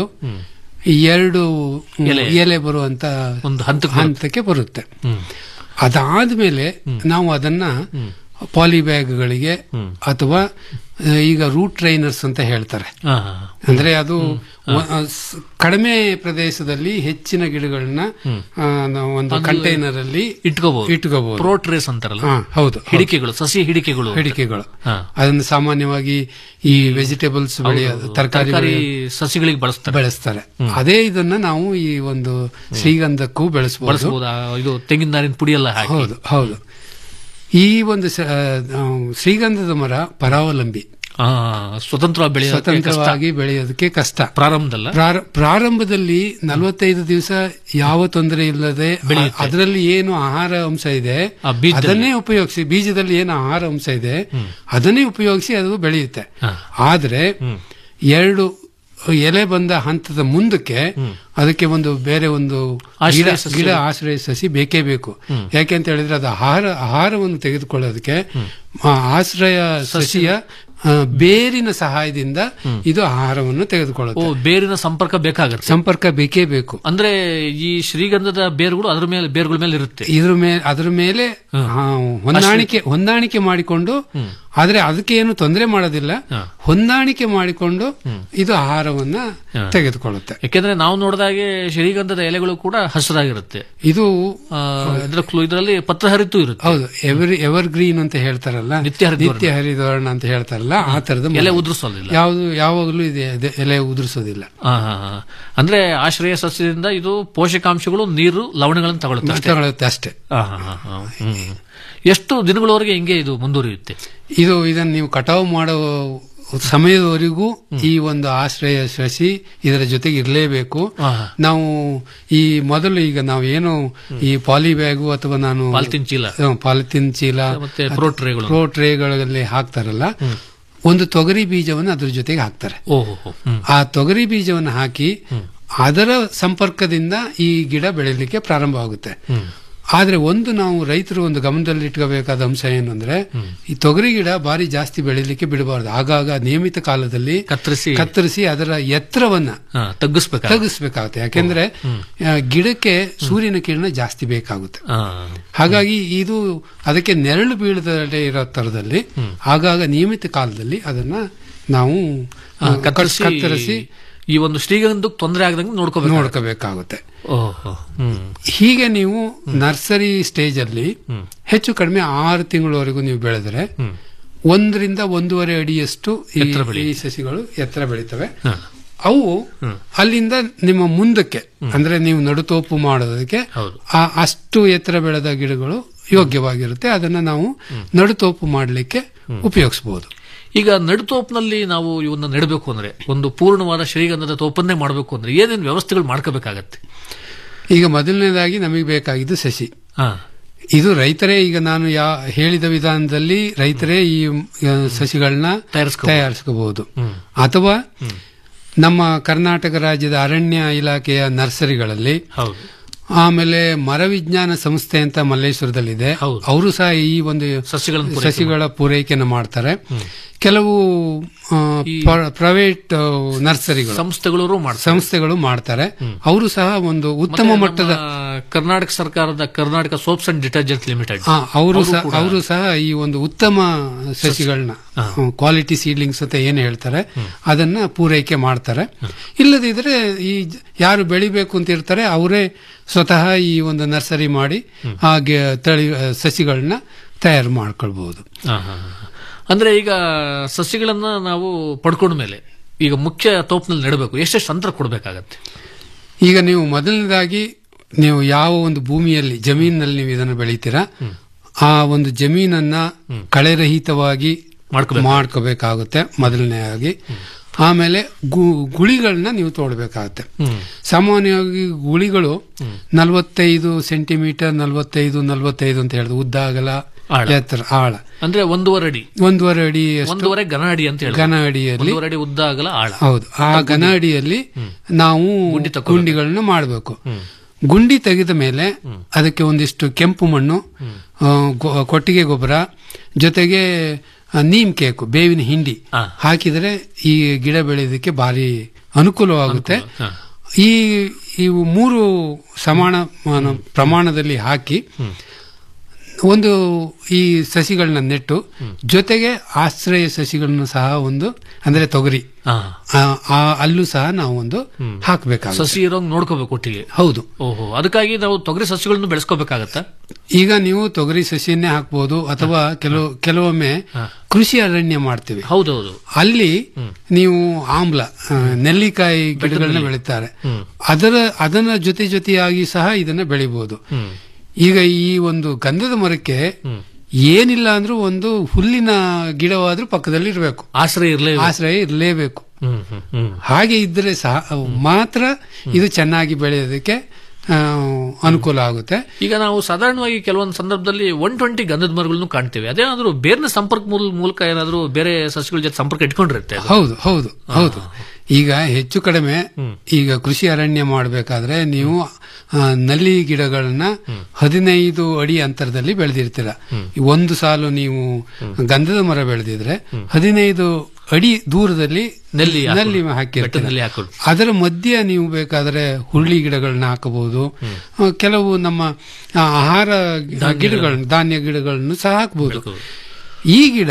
ಎರಡು ಎಲೆ. ಎಲೆ ಬರುವಂತ ಒಂದು ಹಂತಕ್ಕೆ ಹಂತಕ್ಕೆ ಬರುತ್ತೆ ಹ್ಮ್. ಅದಾದ್ಮೇಲೆ ನಾವು ಅದನ್ನ ಪಾಲಿ ಬ್ಯಾಗ್ಗಳಿಗೆ ಅಥವಾ ಆ, ಈಗ ರೂಟ್ ಟ್ರೈನರ್ಸ್ ಅಂತ ಹೇಳ್ತಾರೆ ಹಾ, ಹಾ, ಹಾ. ಅಂದ್ರೆ ಅದು ವ- ಆ, ಸ್- ಕಡಿಮೆ ಪ್ರದೇಶದಲ್ಲಿ ಹೆಚ್ಚಿನ ಗಿಡಗಳನ್ನ ಆ, ನಾವು ಒಂದು ಅದು ಕಂಟೈನರ್ ಅಲ್ಲಿ ಇಟ್ಕೋಬಹುದು ಇಟ್ಕೋಬಹುದು ಪ್ರೋಟ್ರೇಸ್ ಅಂತಾರಲ್ಲ ಹಾ, ಹೌದು ಹಿಡಿಕೆಗಳು ಸಸಿ ಹಿಡಿಕೆಗಳು ಹಿಡಿಕೆಗಳು ಹಾ. ಅದನ್ನು ಸಾಮಾನ್ಯವಾಗಿ ಈ ವೆಜಿಟೇಬಲ್ಸ್ ಬೆಳೆಯೋದು ತರಕಾರಿ ತರಕಾರಿ ಸಸಿಗಳಿಗೆ ಬಳಸ್ತಾರೆ ಬೆಳೆಸ್ತಾರೆ ಅದೇ ಇದನ್ನ ನಾವು ಈ ಒಂದು ಶ್ರೀಗಂಧಕ್ಕೂ ಬೆಳೆಸಬಹುದು ಬಳಸಬಹುದು ಇದು ತೆಂಗಿನ ನಾರಿನ ಪುಡಿ ಎಲ್ಲ ಹಾಕಿ ಹೌದು ಹೌದು ಈ ಒಂದು ಸ- ಆ, ಶ್ರೀಗಂಧದ ಮರ ಪರಾವಲಂಬಿ ಆ, ಸ್ವತಂತ್ರ ಬೆಳೆಯ ಸ್ವತಂತ್ರವಾಗಿ ಬೆಳೆಯೋದಕ್ಕೆ ಕಷ್ಟ ಪ್ರಾರಂಭದಲ್ಲ ಪ್ರಾರ- ಪ್ರಾರಂಭದಲ್ಲಿ ನಲವತ್ತೈದು ದಿವಸ ಯಾವ ತೊಂದರೆ ಇಲ್ಲದೆ ಬೆಳೆಯುತ್ತೆ. ಅದರಲ್ಲಿ ಏನು ಆಹಾರ ಅಂಶ ಇದೆ ಆ ಬೀಜದಲ್ಲಿ. ಅದನ್ನೇ ಉಪಯೋಗಿಸಿ ಬೀಜದಲ್ಲಿ ಏನು ಆಹಾರ ಅಂಶ ಇದೆ ಅದನ್ನೇ ಉಪಯೋಗಿಸಿ ಅದು ಬೆಳೆಯುತ್ತೆ ಹಾ. ಆದ್ರೆ ಎರಡು ಎಲೆ ಬಂದ ಹಂತದ ಮುಂದಕ್ಕೆ ಅದಕ್ಕೆ ಒಂದು ಬೇರೆ ಒಂದು ಆಶ್ರಯ ಗಿಡ ಸಸ್ಯ. ಗಿಡ ಆಶ್ರಯ ಸಸಿ ಬೇಕೇ ಬೇಕು ಯಾಕೆ ಅಂತ ಹೇಳಿದ್ರೆ ಅದು ಆಹಾರ ಆಹಾರವನ್ನು ತೆಗೆದುಕೊಳ್ಳೋದಕ್ಕೆ ಆ ಆಶ್ರಯ ಸಸಿಯ ಆ, ಬೇರಿನ ಸಹಾಯದಿಂದ ಇದು ಆಹಾರವನ್ನು ಓ ತೆಗೆದುಕೊಳ್ಳುತ್ತೆ ಬೇರಿನ ಸಂಪರ್ಕ ಬೇಕಾಗತ್ತೆ ಸಂಪರ್ಕ ಬೇಕೇ ಬೇಕು ಅಂದ್ರೆ ಈ ಶ್ರೀಗಂಧದ ಬೇರುಗಳು ಅದ್ರ ಮೇಲೆ ಬೇರುಗಳ ಮೇಲೆ ಇರುತ್ತೆ ಇದ್ರ ಮೇಲೆ ಅದ್ರ ಮೇಲೆ ಆ, ಹೊಂದಾಣಿಕೆ ಹೊಂದಾಣಿಕೆ ಮಾಡಿಕೊಂಡು ಆದ್ರೆ ಅದಕ್ಕೆ ಏನು ತೊಂದರೆ ಮಾಡೋದಿಲ್ಲ ಹೊಂದಾಣಿಕೆ ಮಾಡಿಕೊಂಡು ಇದು ಆಹಾರವನ್ನ ತೆಗೆದುಕೊಳ್ಳುತ್ತೆ ಯಾಕೆಂದ್ರೆ ನಾವು ನೋಡಿದಾಗೆ ಶ್ರೀಗಂಧದ ಎಲೆಗಳು ಕೂಡ ಹಸಿರಾಗಿರುತ್ತೆ ಇದು ಆ, ಇದ್ರ ಕ್ಲು- ಇದರಲ್ಲಿ ಪತ್ರ ಹರಿತು ಇರುತ್ತೆ ಹೌದು ಎವರ್ ಎವರ್ ಗ್ರೀನ್ ಅಂತ ಹೇಳ್ತಾರಲ್ಲ ನಿತ್ಯ ಹರಿದ್ವರ್ಣ. ನಿತ್ಯ ಹರಿದ್ವರ್ಣ ಅಂತ ಹೇಳ್ತಾರಲ್ಲ ಆ ತರದ ಎಲೆ ಉದುರಿಸೋದಿಲ್ಲ ಯಾವುದು ಯಾವಾಗಲೂ ಇದೆ ಇದೆ, ಎಲೆ ಉದುರಿಸೋದಿಲ್ಲ ಆ, ಹಾ, ಹಾ. ಅಂದ್ರೆ ಆಶ್ರಯ ಸಸ್ಯದಿಂದ ಇದು ಪೋಷಕಾಂಶಗಳು ನೀರು ಲವಣಗಳನ್ನು ತಗೊಳುತ್ತೆ ಅಷ್ಟೇ. ತಗೊಳುತ್ತೆ ಅಷ್ಟೇ ಆ, ಹಾ, ಹಾ, ಹಾ. ಹ್ಮ್. ಎಷ್ಟು ದಿನಗಳವರೆಗೆ ಹಿಂಗೆ ಇದು ಮುಂದುವರಿಯುತ್ತೆ ಇದು ಇದನ್ನು ನೀವು ಕಟಾವು ಮಾಡೋ ಸಮಯದವರೆಗೂ ಈ ಒಂದು ಆಶ್ರಯ ಸಸಿ ಇದರ ಜೊತೆಗೆ ಇರಲೇಬೇಕು ಆಹಾ. ನಾವು ಈ ಮೊದಲು ಈಗ ನಾವು ಏನು ಈ ಪಾಲಿ ಬ್ಯಾಗು ಅಥವಾ ನಾನು ಪಾಲಿಥೀನ್ ಚೀಲ. ಹ್ಮ್, ಪಾಲಿಥೀನ್ ಚೀಲ ಮತ್ತೆ ಪ್ರೋ ಟ್ರೇಗಳು. ಪ್ರೋ ಟ್ರೇಗಳಲ್ಲಿ ಹಾಕ್ತಾರಲ್ಲ ಒಂದು ತೊಗರಿ ಬೀಜವನ್ನು ಅದ್ರ ಜೊತೆಗೆ ಹಾಕ್ತಾರೆ ಓಹೋ ಹ್ಮ್ ಆ ತೊಗರಿ ಬೀಜವನ್ನು ಹಾಕಿ ಅದರ ಸಂಪರ್ಕದಿಂದ ಈ ಗಿಡ ಬೆಳೀಲಿಕ್ಕೆ ಪ್ರಾರಂಭವಾಗುತ್ತೆ ಆದ್ರೆ ಒಂದು ನಾವು ರೈತರು ಒಂದು ಗಮನದಲ್ಲಿ ಇಟ್ಕೋಬೇಕಾದ ಅಂಶ ಏನು ಅಂದ್ರೆ ಈ ತೊಗರಿ ಗಿಡ ಬಾರಿ ಜಾಸ್ತಿ ಬೆಳೀಲಿಕ್ಕೆ ಬಿಡಬಾರ್ದು ಆಗಾಗ ನಿಯಮಿತ ಕಾಲದಲ್ಲಿ ಕತ್ತರಿಸಿ ಕತ್ತರಿಸಿ ಅದರ ಎತ್ತರವನ್ನ ಹಾ, ತಗ್ಗಿಸ್ಬೇಕಾ ತಗ್ಗಿಸ್ಬೇಕಾಗುತ್ತೆ ಯಾಕೆಂದ್ರೆ ಆ, ಗಿಡಕ್ಕೆ ಸೂರ್ಯನ ಕಿರಣ ಜಾಸ್ತಿ ಬೇಕಾಗುತ್ತೆ ಆ, ಹಾಗಾಗಿ ಇದು ಅದಕ್ಕೆ ನೆರಳು ಬೀಳದಲ್ಲೇ ಇರೋ ತರದಲ್ಲಿ ಆಗಾಗ ನಿಯಮಿತ ಕಾಲದಲ್ಲಿ ಅದನ್ನ ನಾವು ಆ, ಆ, ಕತ್ತರಿಸಿ ಕತ್ತರಿಸಿ ಈ ಒಂದು ಶ್ರೀಗಂಧಕ್ಕೆ ತೊಂದರೆ ಆಗದಂಗೆ ನೋಡ್ಕೋಬೇಕು ನೋಡ್ಕೋಬೇಕಾಗುತ್ತೆ ಓಹೋ ಹ್ಮ್ ಹೀಗೆ ನೀವು ನರ್ಸರಿ ಸ್ಟೇಜ್ ಅಲ್ಲಿ ಹೆಚ್ಚು ಕಡಿಮೆ ಆರು ತಿಂಗಳವರೆಗೂ ನೀವು ಬೆಳೆದ್ರೆ ಒಂದರಿಂದ ಒಂದೂವರೆ ಅಡಿಯಷ್ಟು ಈ ಎತ್ತರ ಈ ಬೆಳೆಯುತ್ತೆ. ಸಸಿಗಳು ಎತ್ತರ ಬೆಳೀತವೆ ಹಾ. ಅವು ಅಲ್ಲಿಂದ ನಿಮ್ಮ ಮುಂದಕ್ಕೆ ಅಂದ್ರೆ ನೀವು ನಡುತೋಪು ಮಾಡೋದಕ್ಕೆ ಹೌದು. ಆ ಅಷ್ಟು ಎತ್ತರ ಬೆಳೆದ ಗಿಡಗಳು ಯೋಗ್ಯವಾಗಿರುತ್ತೆ ಅದನ್ನ ನಾವು ನಡುತೋಪು ಮಾಡಲಿಕ್ಕೆ ಉಪಯೋಗಿಸಬಹುದು ಈಗ ನಡುತೋಪ್ನಲ್ಲಿ ನಾವು ಇವನ್ನ ನೆಡಬೇಕು ಅಂದ್ರೆ ಒಂದು ಪೂರ್ಣವಾದ ಶ್ರೀಗಂಧದ ತೋಪನ್ನೇ ಮಾಡಬೇಕು ಅಂದ್ರೆ ಏನೇನು ವ್ಯವಸ್ಥೆಗಳು ಮಾಡ್ಕೋಬೇಕಾಗತ್ತೆ ಈಗ ಮೊದಲನೇದಾಗಿ ನಮಗೆ ಬೇಕಾಗಿದ್ದು ಸಸಿ ಹಾ ಇದು ರೈತರೇ ಈಗ ನಾನು ಯಾ ಹೇಳಿದ ವಿಧಾನದಲ್ಲಿ ರೈತರೇ ಈ ಆ, ಸಸಿಗಳನ್ನ ತಯಾರಿಸ್ಕೋಬಹುದು. ತಯಾರಿಸ್ಕೋಬಹುದು ಅಥವಾ ನಮ್ಮ ಕರ್ನಾಟಕ ರಾಜ್ಯದ ಅರಣ್ಯ ಇಲಾಖೆಯ ನರ್ಸರಿಗಳಲ್ಲಿ ಹೌದು ಆಮೇಲೆ ಮರ ವಿಜ್ಞಾನ ಸಂಸ್ಥೆ ಅಂತ ಮಲ್ಲೇಶ್ವರದಲ್ಲಿದೆ ಹೌದು. ಅವರು ಸಹ ಈ ಒಂದು ಸಸಿಗಳನ್ನು ಪೂರೈಕೆ ಸಸಿಗಳ ಪೂರೈಕೆಯನ್ನು ಮಾಡ್ತಾರೆ ಕೆಲವು ಪ್ರೈವೇಟ್ ನರ್ಸರಿಗಳು ಸಂಸ್ಥೆಗಳು ಮಾಡ್ತಾರೆ ಸಂಸ್ಥೆಗಳು ಮಾಡ್ತಾರೆ ಅವರು ಸಹ ಒಂದು ಉತ್ತಮ ಮತ್ತೆ ಮಟ್ಟದ ನಮ್ಮ ಕರ್ನಾಟಕ ಸರ್ಕಾರದ Karnataka soaps and detergent limited ಆ, ಅವರು ಅವರು ಸಹ ಕೂಡ- ಅವರು ಸಹ ಈ ಒಂದು ಉತ್ತಮ ಸಸಿಗಳನ್ನ ಕ್ವಾಲಿಟಿ ಸೀಡ್ಲಿಂಗ್ಸ್ ಅಂತ ಏನು ಹೇಳ್ತಾರೆ ಅದನ್ನ ಪೂರೈಕೆ ಮಾಡ್ತಾರೆ ಇಲ್ಲದಿದ್ರೆ ಈ ಜ- ಯಾರು ಬೆಳಿಬೇಕು ಅಂತ ಇರ್ತಾರೆ ಅವರೇ ಸ್ವತಃ ಈ ಒಂದು ನರ್ಸರಿ ಮಾಡಿ ಹಾಗೆ ತಳಿ ಸಸಿಗಳನ್ನ ತಯಾರು ಮಾಡ್ಕೊಳ್ಬಹುದು ಹಾ, ಹಾ, ಹಾ. ಅಂದ್ರೆ ಈಗ ಸಸಿಗಳನ್ನ ನಾವು ಪಡ್ಕೊಂಡ ಮೇಲೆ ಈಗ ಮುಖ್ಯ ತೋಪ್ನಲ್ಲಿ ನೆಡಬೇಕು ಎಷ್ಟೆಷ್ಟು ಅಂತರ ಕೊಡಬೇಕಾಗತ್ತೆ ಈಗ ನೀವು ಮೊದಲನೇದಾಗಿ ನೀವು ಯಾವ ಒಂದು ಭೂಮಿಯಲ್ಲಿ ಜಮೀನಿನಲ್ಲಿ ನೀವು ಇದನ್ನು ಬೆಳಿತೀರಾ ಆ ಒಂದು ಜಮೀನನ್ನ ಕಳೆರಹಿತವಾಗಿ ಮಾಡ್ಕೋಬೇಕಾಗುತ್ತೆ ಮೊದಲನೇದಾಗಿ ಆಮೇಲೆ ಗು- ಗುಳಿಗಳನ್ನ ನೀವು ತೋಡ್ಬೇಕಾಗತ್ತೆ ಸಾಮಾನ್ಯವಾಗಿ ಗುಳಿಗಳು ನಲವತ್ತೈದು ಸೆಂಟಿಮೀಟರ್ ನಲವತ್ತೈದು ನಲವತ್ತೈದು ಅಂತ ಹೇಳಿದ್ರು ಉದ್ದ ಅಗಲ ಆಳ. ಎತ್ತರ ಆಳ ಅಂದ್ರೆ ಒಂದೂವರೆ ಅಡಿ ಒಂದೂವರೆ ಅಡಿ ಒಂದೂವರೆ ಘನ ಅಡಿ ಅಂತ ಹೇಳಿ ಘನ ಅಡಿಯಲ್ಲಿ ಒಂದೂವರೆ ಅಡಿ ಉದ್ದ ಆಗಲ ಆಳ ಹೌದು ಆ ಘನ ಅಡಿಯಲ್ಲಿ ನಾವು ಗುಂಡಿಗಳನ್ನ ಮಾಡಬೇಕು ಗುಂಡಿ ತೆಗೆದ ಮೇಲೆ ಅದಕ್ಕೆ ಒಂದಿಷ್ಟು ಕೆಂಪು ಮಣ್ಣು ಆ, ಗೊ- ಕೊಟ್ಟಿಗೆ ಗೊಬ್ಬರ ಜೊತೆಗೆ ಆ, ನೀಮ್ ಕೇಕು ಬೇವಿನ ಹಿಂಡಿ ಹಾಕಿದರೆ ಈ ಗಿಡ ಬೆಳೆಯೋದಕ್ಕೆ ಭಾರಿ ಅನುಕೂಲವಾಗುತ್ತೆ ಈ ಇವು ಮೂರು ಸಮಾನ ಮಾನ- ಪ್ರಮಾಣದಲ್ಲಿ ಹಾಕಿ ಒಂದು ಈ ಸಸಿಗಳನ್ನ ನೆಟ್ಟು ಜೊತೆಗೆ ಆಶ್ರಯ ಸಸಿಗಳನ್ನು ಸಹ ಒಂದು ಅಂದ್ರೆ ತೊಗರಿ ಹಾ. ಆ, ಆ ಅಲ್ಲೂ ಸಹ ನಾವು ಒಂದು ಹಾಕಬೇಕಾಗುತ್ತೆ ಸಸಿ ಇರೋಂಗ್ ನೋಡ್ಕೋಬೇಕು ಒಟ್ಟಿಗೆ ಹೌದು ಓಹೋ ಅದಕ್ಕಾಗಿ ನಾವು ತೊಗರಿ ಸಸಿಗಳನ್ನು ಬೆಳೆಸ್ಕೋಬೇಕಾಗತ್ತಾ ಈಗ ನೀವು ತೊಗರಿ ಸಸಿಯನ್ನೇ ಹಾಕ್ಬೋದು ಅಥವಾ ಕೆಲವು ಕೆಲವೊಮ್ಮೆ ಕೃಷಿ ಅರಣ್ಯ ಮಾಡ್ತೀವಿ ಹೌದೌದು ಅಲ್ಲಿ ನೀವು ಆಮ್ಲ ಆ, ನೆಲ್ಲಿಕಾಯಿ ಗಿಡಗಳನ್ನ ಬೆಳೀತಾರೆ ಅದರ ಅದನ್ನ ಜೊತೆ ಜೊತೆಯಾಗಿ ಸಹ ಇದನ್ನ ಬೆಳಿಬಹುದು ಈಗ ಈ ಒಂದು ಗಂಧದ ಮರಕ್ಕೆ ಏನಿಲ್ಲ ಅಂದ್ರೂ ಒಂದು ಹುಲ್ಲಿನ ಗಿಡವಾದ್ರೂ ಪಕ್ಕದಲ್ಲಿ ಇರಬೇಕು ಆಶ್ರಯ ಇರಲೇ ಆಶ್ರಯ ಇರಲೇಬೇಕು ಹ್ಮ್ ಹ್ಮ್ ಹ್ಮ್ ಹಾಗೆ ಇದ್ರೆ ಸಹ ಮಾತ್ರ ಇದು ಚೆನ್ನಾಗಿ ಬೆಳೆಯೋದಕ್ಕೆ ಆ, ಅನುಕೂಲ ಆಗುತ್ತೆ ಈಗ ನಾವು ಸಾಧಾರಣವಾಗಿ ಕೆಲವೊಂದು ಸಂದರ್ಭದಲ್ಲಿ ಒನ್ ಟ್ವೆಂಟಿ ಗಂಧದ ಮರಗಳನ್ನು ಕಾಣ್ತೇವೆ ಅದೇನಾದ್ರೂ ಬೇರೆ ಸಂಪರ್ಕ ಮೂಲ ಮೂಲಕ ಏನಾದ್ರೂ ಬೇರೆ ಸಸ್ಯಗಳ ಜೊತೆ ಸಂಪರ್ಕ ಇಟ್ಕೊಂಡಿರುತ್ತೆ ಅದು? ಹೌದು ಹೌದು ಹೌದು ಈಗ ಹೆಚ್ಚು ಕಡಿಮೆ ಈಗ ಕೃಷಿ ಅರಣ್ಯ ಮಾಡಬೇಕಾದ್ರೆ ನೀವು ಆ, ನಲ್ಲಿ ಗಿಡಗಳನ್ನ ಹದಿನೈದು ಅಡಿ ಅಂತರದಲ್ಲಿ ಬೆಳೆದಿರ್ತೀರ ಒಂದು ಸಾಲು ನೀವು ಗಂಧದ ಮರ ಬೆಳೆದಿದ್ರೆ ಹದಿನೈದು ಅಡಿ ದೂರದಲ್ಲಿ ನೆಲ್ಲಿ ಹಾಕೋದು. ನಲ್ಲಿ ಹಾಕಿರ್ತೀರ ಬೆಟ್ಟದಲ್ಲಿ ಹಾಕೋದು. ಅದರ ಮಧ್ಯೆ ನೀವು ಬೇಕಾದ್ರೆ ಹುರುಳಿ ಗಿಡಗಳನ್ನ ಹಾಕಬಹುದು ಆ, ಕೆಲವು ನಮ್ಮ ಆ, ಆಹಾರ ಗಿಡಗಳನ್ನ ಧಾನ್ಯ ಗಿಡಗಳನ್ನು ಸಹ ಹಾಕಬಹುದು ಈ ಗಿಡ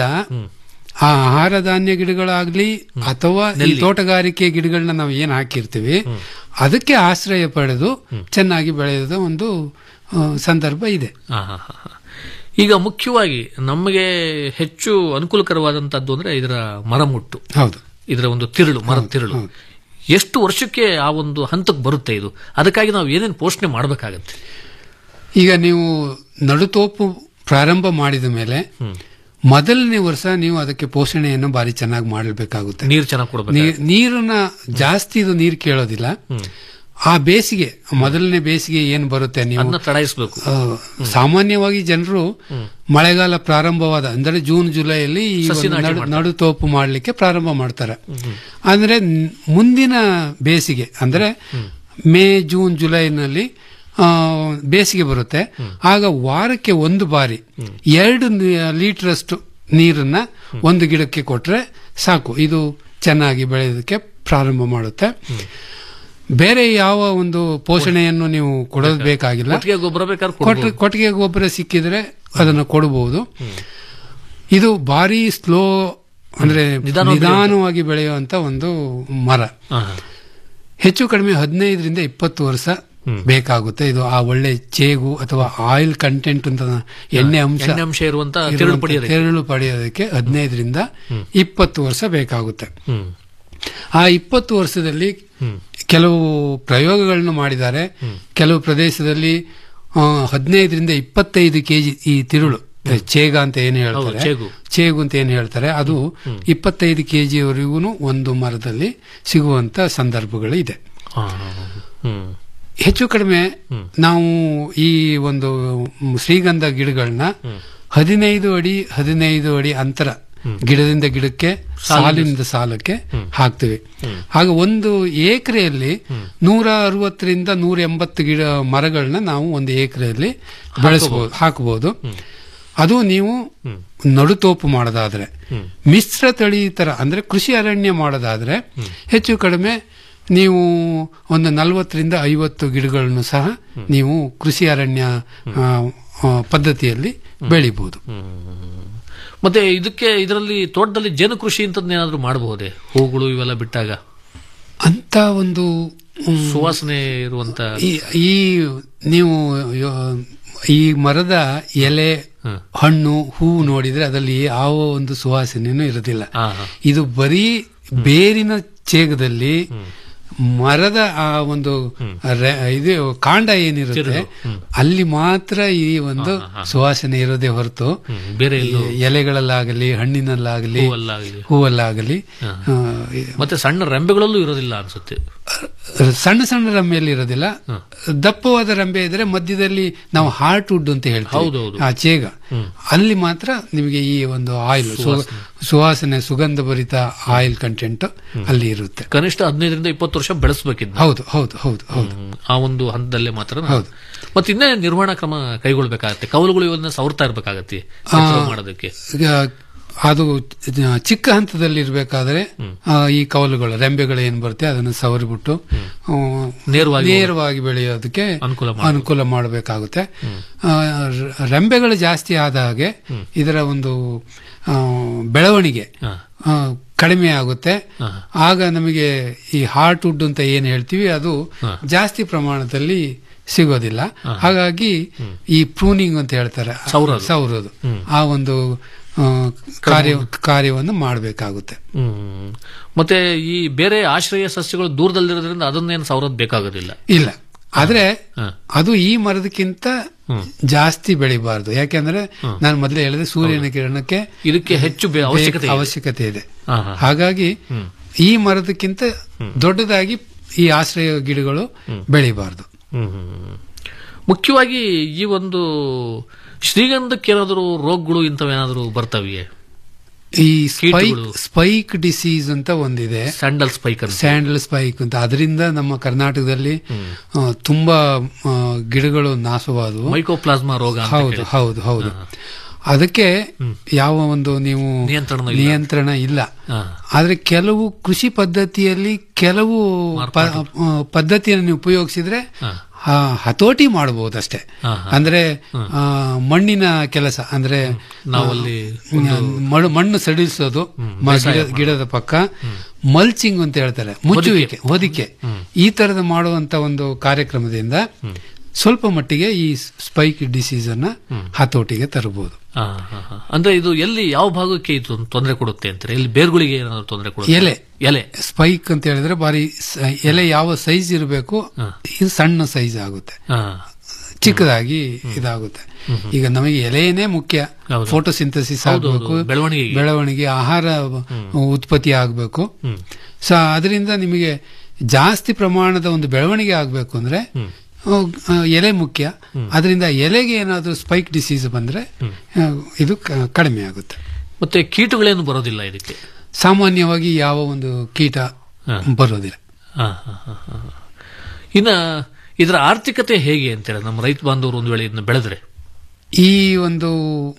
ಆ ಆಹಾರ ಧಾನ್ಯ ಗಿಡಗಳಾಗ್ಲಿ ಅಥವಾ ಈ ತೋಟಗಾರಿಕೆ ಗಿಡಗಳನ್ನ ನಾವು ಏನ್ ಹಾಕಿರ್ತೀವಿ ಅದಕ್ಕೆ ಆಶ್ರಯ ಪಡೆದು ಚೆನ್ನಾಗಿ ಬೆಳೆಯೋದ ಒಂದು ಆ, ಸಂದರ್ಭ ಇದೆ ಹಾ, ಹಾ, ಹಾ, ಹಾ. ಈಗ ಮುಖ್ಯವಾಗಿ ನಮಗೆ ಹೆಚ್ಚು ಅನುಕೂಲಕರವಾದಂತದ್ದು ಅಂದ್ರೆ ಇದರ ಮರಮುಟ್ಟು ಹೌದು ಇದರ ಒಂದು ತಿರುಳು ಮರದ ತಿರುಳು ಎಷ್ಟು ವರ್ಷಕ್ಕೆ ಆ ಒಂದು ಹಂತಕ್ಕೆ ಬರುತ್ತೆ ಇದು ಅದಕ್ಕಾಗಿ ನಾವು ಏನೇನು ಪೋಷಣೆ ಮಾಡಬೇಕಾಗತ್ತೆ ಈಗ ನೀವು ನಡುತೋಪು ಪ್ರಾರಂಭ ಮಾಡಿದ ಮೇಲೆ ಮೊದಲನೇ ವರ್ಷ ನೀವು ಅದಕ್ಕೆ ಪೋಷಣೆಯನ್ನು ಬಾರಿ ಚೆನ್ನಾಗಿ ಮಾಡಬೇಕಾಗುತ್ತೆ ನೀರು ಚೆನ್ನಾಗಿ ಕೊಡಬೇಕು ನೀ- ನೀರನ್ನ ಜಾಸ್ತಿ ಇದು ನೀರು ಕೇಳೋದಿಲ್ಲ ಆ ಬೇಸಿಗೆ ಮೊದಲನೇ ಬೇಸಿಗೆ ಏನ್ ಬರುತ್ತೆ ನೀವು ಅದನ್ನ ತಡಾಯಿಸಬೇಕು ಆ, ಸಾಮಾನ್ಯವಾಗಿ ಜನರು ಮಳೆಗಾಲ ಪ್ರಾರಂಭವಾದ ಅಂದ್ರೆ ಜೂನ್ ಜುಲೈಯಲ್ಲಿ ಈ ಸಸಿ ಒಂದು ನಾಟಿ ನಡು- ಮಾಡ್ತಾರೆ. ನಡುತೋಪು ಮಾಡಲಿಕ್ಕೆ ಪ್ರಾರಂಭ ಮಾಡ್ತಾರೆ ಅಂದ್ರೆ ನ್- ಮುಂದಿನ ಬೇಸಿಗೆ ಅಂದ್ರೆ ಮೇ ಜೂನ್ ಜುಲೈನಲ್ಲಿ ಆ, ಬೇಸಿಗೆ ಬರುತ್ತೆ ಆಗ ವಾರಕ್ಕೆ ಒಂದು ಬಾರಿ ಎರಡು ಲೀಟರ್ ಅಷ್ಟು ನೀರನ್ನ ಒಂದು ಗಿಡಕ್ಕೆ ಕೊಟ್ರೆ ಸಾಕು ಇದು ಚೆನ್ನಾಗಿ ಬೆಳೆಯೋದಕ್ಕೆ ಪ್ರಾರಂಭ ಮಾಡುತ್ತೆ ಬೇರೆ ಯಾವ ಒಂದು ಪೋಷಣೆಯನ್ನು ನೀವು ಕೊಡೋದು ಬೇಕಾಗಿಲ್ಲ ಒಟ್ಟಿಗೆ ಗೊಬ್ಬರ ಬೇಕಾದ್ರೆ ಕೊಟ್ರೆ ಕೊಡ್ಬೋದು. ಕೊಟ್ಟಿಗೆ ಗೊಬ್ಬರ ಸಿಕ್ಕಿದ್ರೆ ಅದನ್ನು ಕೊಡಬಹುದು ಇದು ಭಾರಿ ಸ್ಲೋ ಅಂದ್ರೆ ನಿಧಾನವಾಗಿ ನಿಧಾನವಾಗಿ ಬೆಳೆಯುವಂತ ಒಂದು ಮರ ಹಾ, ಹಾ. ಹೆಚ್ಚು ಕಡಿಮೆ ಹದಿನೈದರಿಂದ ಇಪ್ಪತ್ತು ವರ್ಷ ಬೇಕಾಗುತ್ತೆ ಇದು ಆ ಒಳ್ಳೆ ಚೇಗು ಅಥವಾ ಆಯಿಲ್ ಕಂಟೆಂಟ್ ಅಂತ ಎಣ್ಣೆ ಅಂಶ ಎಣ್ಣೆ ಅಂಶ ಇರುವಂತ ಇರುವಂತ ತಿರುಳು ಪಡೆಯೋದಕ್ಕೆ. ತಿರುಳು ಪಡೆಯೋದಕ್ಕೆ ಹದಿನೈದರಿಂದ ಇಪ್ಪತ್ತು ವರ್ಷ ಬೇಕಾಗುತ್ತೆ ಹ್ಮ್ ಆ ಇಪ್ಪತ್ತು ವರ್ಷದಲ್ಲಿ ಕೆಲವು ಪ್ರಯೋಗಗಳನ್ನು ಮಾಡಿದ್ದಾರೆ ಕೆಲವು ಪ್ರದೇಶದಲ್ಲಿ ಆ, ಹದಿನೈದರಿಂದ ಇಪ್ಪತ್ತೈದು ಕೆಜಿ ಈ ತಿರುಳು ಚೇಗ ಅಂತ ಏನು ಹೇಳ್ತಾರೆ ಚೇಗು. ಚೇಗು ಅಂತ ಏನು ಹೇಳ್ತಾರೆ ಅದು ಇಪ್ಪತ್ತೈದು ಕೆಜಿಯವರೆಗೂ ಒಂದು ಮರದಲ್ಲಿ ಸಿಗುವಂತ ಸಂದರ್ಭಗಳು ಇದೆ ಹಾ, ಹಾ, ಹಾ. ಹ್ಮ್ ಹೆಚ್ಚು ಕಡಿಮೆ ನಾವು ಈ ಒಂದು ಶ್ರೀಗಂಧ ಗಿಡಗಳನ್ನ ಹದಿನೈದು ಅಡಿ ಹದಿನೈದು ಅಡಿ ಅಂತರ ಗಿಡದಿಂದ ಗಿಡಕ್ಕೆ ಸಾಲಿನಿಂದ ಸಾಲಕ್ಕೆ ಹಾಕ್ತಿವಿ ಆಗ ಒಂದು ಎಕರೆಯಲ್ಲಿ ನೂರ ಅರವತ್ತರಿಂದ ನೂರ ಎಂಬತ್ತು ಗಿಡ ಮರಗಳನ್ನ ನಾವು ಒಂದು ಎಕರೆಯಲ್ಲಿ ಬೆಳೆಸಬಹುದು ಹಾಕಬಹುದು ಅದು ನೀವು ನಡುತೋಪು ಮಾಡೋದಾದ್ರೆ ಮಿಶ್ರ ತಳಿ ತರ ಅಂದ್ರೆ ಕೃಷಿ ಅರಣ್ಯ ಮಾಡೋದಾದ್ರೆ ಹೆಚ್ಚು ಕಡಿಮೆ ನೀವು ಒಂದು ನಲವತ್ತರಿಂದ ಐವತ್ತು ಗಿಡಗಳನ್ನು ಸಹ ನೀವು ಕೃಷಿ ಅರಣ್ಯ ಆ, ಆ, ಪದ್ಧತಿಯಲ್ಲಿ ಬೆಳಿಬಹುದು ಮತ್ತೆ ಇದಕ್ಕೆ ಇದರಲ್ಲಿ ತೋಟದಲ್ಲಿ ಜೇನು ಕೃಷಿ ಅಂತದ್ನೇನಾದ್ರೂ ಮಾಡಬಹುದೇ ಹೂಗಳು ಇವೆಲ್ಲ ಬಿಟ್ಟಾಗ ಅಂತ ಒಂದು ಮ್, ಸುವಾಸನೆ ಇರುವಂತ ಈ- ಈ ನೀವು ಯೋ- ಈ ಮರದ ಎಲೆ ಹಣ್ಣು ಹೂವು ನೋಡಿದ್ರೆ ಅದರಲ್ಲಿ ಯಾವ ಒಂದು ಸುವಾಸನೆಯೂ ಇರೋದಿಲ್ಲ ಹಾ, ಹಾ. ಇದು ಬರೀ ಬೇರಿನ ಚೇಗದಲ್ಲಿ ಮರದ ಆ ಒಂದು ರೆ- ಇದು ಕಾಂಡ ಏನಿರುತ್ತೆ ಅಲ್ಲಿ ಮಾತ್ರ ಈ ಒಂದು ಸುವಾಸನೆ ಇರೋದೇ ಹೊರತು ಬೇರೆ ಈ ಎಲೆಗಳಲ್ಲಾಗಲಿ ಹಣ್ಣಿನಲ್ಲಾಗಲಿ ಹೂವಲ್ಲಾಗಲಿ. ಹೂವಲ್ಲಾಗಲಿ ಆ, ಮತ್ತೆ ಸಣ್ಣ ರೆಂಬೆಗಳಲ್ಲೂ ಇರೋದಿಲ್ಲ ಅನ್ಸುತ್ತೆ ಸಣ್ಣ ಸಣ್ಣ ರಂಬೆಯಲ್ಲಿ ಇರೋದಿಲ್ಲ ದಪ್ಪವಾದ ರಂಬೆ ಇದ್ರೆ ಮಧ್ಯದಲ್ಲಿ ನಾವು ಹಾರ್ಟ್ ವುಡ್ ಅಂತ ಹೇಳ್ತೀವಿ ಹೌದೌದು. ಆ ಚೇಗ ಅಲ್ಲಿ ಮಾತ್ರ ನಿಮಗೆ ಈ ಒಂದು ಆಯಿಲ್ ಸುವಾಸನೆ ಸುಗಂಧ ಭರಿತ ಆಯಿಲ್ ಕಂಟೆಂಟ್ ಅಲ್ಲಿ ಇರುತ್ತೆ ಕನಿಷ್ಠ ಹದಿನೈದರಿಂದ ಇಪ್ಪತ್ತು ವರ್ಷ ಬೆಳೆಸಬೇಕಿದ್ದು ಹೌದು ಹೌದು ಹೌದು ಹೌದು ಆ ಒಂದು ಹಂತದಲ್ಲೇ ಮಾತ್ರ ನಾವು- ಹೌದು. ಮತ್ತೆ ಇನ್ನೇ ನಿರ್ವಹಣಾ ಕ್ರಮ ಕೈಗೊಳ್ಬೇಕಾಗತ್ತೆ ಕೌಲುಗಳು ಇವನ್ನ ಸವರ್ತಾ ಇರ್ಬೇಕಾಗತ್ತೆ ಎಚ್ಚರ ಮಾಡೋದಕ್ಕೆ ಈಗ ಅದು ಚಿಕ್ಕ ಹಂತದಲ್ಲಿ ಇರಬೇಕಾದ್ರೆ ಈ ಕೌಲುಗಳು ರೆಂಬೆಗಳು ಏನ್ ಬರುತ್ತೆ ಅದನ್ನು ಸವರಿಬಿಟ್ಟು ಆ, ನೇರವಾಗಿ ನೇರವಾಗಿ ಬೆಳೆಯೋದಕ್ಕೆ ಅನುಕೂಲ ಅನುಕೂಲ ಮಾಡಬೇಕಾಗುತ್ತೆ ಆ, ರ- ರೆಂಬೆಗಳು ಜಾಸ್ತಿ ಆದ ಹಾಗೆ ಇದರ ಒಂದು ಆ, ಬೆಳವಣಿಗೆ ಆ, ಕಡಿಮೆ ಆಗುತ್ತೆ ಆಗ ನಮಗೆ ಈ ಹಾರ್ಟ್ ವುಡ್ ಅಂತ ಏನ್ ಹೇಳ್ತೀವಿ ಅದು ಜಾಸ್ತಿ ಪ್ರಮಾಣದಲ್ಲಿ ಸಿಗೋದಿಲ್ಲ ಹಾಗಾಗಿ ಈ ಪ್ರೂನಿಂಗ್ ಅಂತ ಹೇಳ್ತಾರೆ ಸವರೋದು. ಸವರೋದು ಆ ಒಂದು ಆ, ಕಾರ್ಯ ಕಾರ್ಯವನ್ನು ಮಾಡಬೇಕಾಗುತ್ತೆ ಹ್ಮ್ ಮತ್ತೆ ಈ ಬೇರೆ ಆಶ್ರಯ ಸಸ್ಯಗಳು ದೂರದಲ್ಲಿರೋದ್ರಿಂದ ಅದನ್ನೇನು ಸವರೋದ್ ಬೇಕಾಗೋದಿಲ್ಲ ಇಲ್ಲ ಆದ್ರೆ ಹ. ಅದು ಈ ಮರದಕ್ಕಿಂತ ಜಾಸ್ತಿ ಬೆಳಿಬಾರ್ದು ಯಾಕೆಂದ್ರೆ ನಾನು ಮೊದಲೇ ಹೇಳಿದೆ ಸೂರ್ಯನ ಕಿರಣಕ್ಕೆ ಇದಕ್ಕೆ ಹೆಚ್ಚು ಬೇ- ಅವಶ್ಯಕತೆ ಇದೆ. ಅವಶ್ಯಕತೆ ಇದೆ ಹಾ, ಹಾ. ಹಾಗಾಗಿ ಈ ಮರದಕ್ಕಿಂತ ದೊಡ್ಡದಾಗಿ ಈ ಆಶ್ರಯ ಗಿಡಗಳು ಬೆಳಿಬಾರ್ದು ಹ್ಮ್, ಹ್ಮ್, ಹ್ಮ್. ಮುಖ್ಯವಾಗಿ ಈ ಒಂದು ಶ್ರೀಗಂಧಕ್ಕೆ ಏನಾದರೂ ರೋಗಗಳು ಇಂಥವೇನಾದರೂ ಬರ್ತವಿಯೇ ಈ ಸ್ಪೈಕ್ ಕೀಟಗಳು. ಸ್ಪೈಕ್ ಡಿಸೀಸ್ ಅಂತ ಒಂದಿದೆ ಸ್ಯಾಂಡಲ್ ಸ್ಪೈಕ್ ಅಂತ ಸ್ಯಾಂಡಲ್ ಸ್ಪೈಕ್ ಅಂತ ಅದರಿಂದ ನಮ್ಮ ಕರ್ನಾಟಕದಲ್ಲಿ ಆ, ತುಂಬಾ ಆ, ಗಿಡಗಳು ನಾಶವಾದವು ಮೈಕೋಪ್ಲಾಸ್ಮಾ ರೋಗ ಅಂತ ಹೌದು ಕೇಳಿ. ಹೌದು ಹೌದು ಅದಕ್ಕೆ ಯಾವ ಒಂದು ನೀವು ನಿಯಂತ್ರಣ ಇಲ್ಲ. ನಿಯಂತ್ರಣ ಇಲ್ಲ ಹಾ. ಆದ್ರೆ ಕೆಲವು ಕೃಷಿ ಪದ್ಧತಿಯಲ್ಲಿ ಕೆಲವು ಪ- ಆ, ಪದ್ಧತಿಯನ್ನು ನೀವು ಉಪಯೋಗಿಸಿದ್ರೆ ಆ, ಹತೋಟಿ ಮಾಡಬಹುದಷ್ಟೇ ಹಾ, ಅಂದ್ರೆ ಆ, ಮಣ್ಣಿನ ಕೆಲಸ ಅಂದ್ರೆ ನಾವಲ್ಲಿ ಆ, ಮಣ್ಣು- ಮಣ್ಣು ಸಡಿಲಿಸೋದು ಮ- ಗಿಡ- ಗಿಡದ ಪಕ್ಕ ಮಲ್ಚಿಂಗ್ ಅಂತ ಹೇಳ್ತಾರೆ ಮುಚ್ಚುವಿಕೆ ಹೊದಿಕೆ ಈ ತರದ ಮಾಡುವಂತ ಒಂದು ಕಾರ್ಯಕ್ರಮದಿಂದ ಸ್ವಲ್ಪ ಮಟ್ಟಿಗೆ ಈ ಸ್ಪೈಕ್ ಡಿಸೀಸ್ ಅನ್ನ ಹತೋಟಿಗೆ ತರಬಹುದು ಹಾ, ಹಾ, ಹಾ. ಅಂದ್ರೆ ಇದು ಎಲ್ಲಿ ಯಾವ ಭಾಗಕ್ಕೆ ಇದು ತೊಂದರೆ ಕೊಡುತ್ತೆ ಅಂತಾರೆ ಎಲ್ಲಿ ಬೇರ್ಗಳಿಗೆ ಏನಾದ್ರು ತೊಂದರೆ ಕೊಡುತ್ತೆ ಎಲೆ ಎಲೆ ಸ್ಪೈಕ್ ಅಂತ ಹೇಳಿದ್ರೆ ಬಾರಿ ಸ- ಎಲೆ ಯಾವ ಸೈಜ್ ಇರಬೇಕು ಇದು ಸಣ್ಣ ಸೈಜ್ ಆಗುತ್ತೆ ಹಾ. ಚಿಕ್ಕದಾಗಿ ಇದಾಗುತ್ತೆ ಈಗ ನಮಗೆ ಎಲೆಯೇ ಮುಖ್ಯ ಹೌದು. ಫೋಟೋಸಿಂಥಸಿಸ್ ಹೌದು, ಹೌದು. ಆಗಬೇಕು ಬೆಳವಣಿಗೆಗೆ. ಬೆಳವಣಿಗೆ ಆಹಾರ ಉತ್ಪತ್ತಿ ಆಗಬೇಕು ಸೊ ಅದರಿಂದ ನಿಮಗೆ ಜಾಸ್ತಿ ಪ್ರಮಾಣದ ಒಂದು ಬೆಳವಣಿಗೆ ಆಗಬೇಕು ಅಂದ್ರೆ ಆ, ಆ, ಎಲೆ ಮುಖ್ಯ ಅದರಿಂದ ಎಲೆಗೆ ಏನಾದರೂ ಸ್ಪೈಕ್ ಡಿಸೀಸ್ ಬಂದ್ರೆ ಆ, ಇದು ಕ- ಕಡಿಮೆ ಆಗುತ್ತೆ ಮತ್ತೆ ಕೀಟಗಳೇನು ಬರೋದಿಲ್ಲ ಇದಕ್ಕೆ ಸಾಮಾನ್ಯವಾಗಿ ಯಾವ ಒಂದು ಕೀಟ ಬರೋದಿಲ್ಲ ಹಾ, ಹಾ, ಹಾ, ಹಾ. ಇನ್ನ ಇದರ ಆರ್ಥಿಕತೆ ಹೇಗೆ ಅಂತೀರ ನಮ್ಮ ರೈತ ಬಾಂಧವರು ಒಂದು ವೇಳೆ ಇದನ್ನ ಬೆಳೆದ್ರೆ ಈ ಒಂದು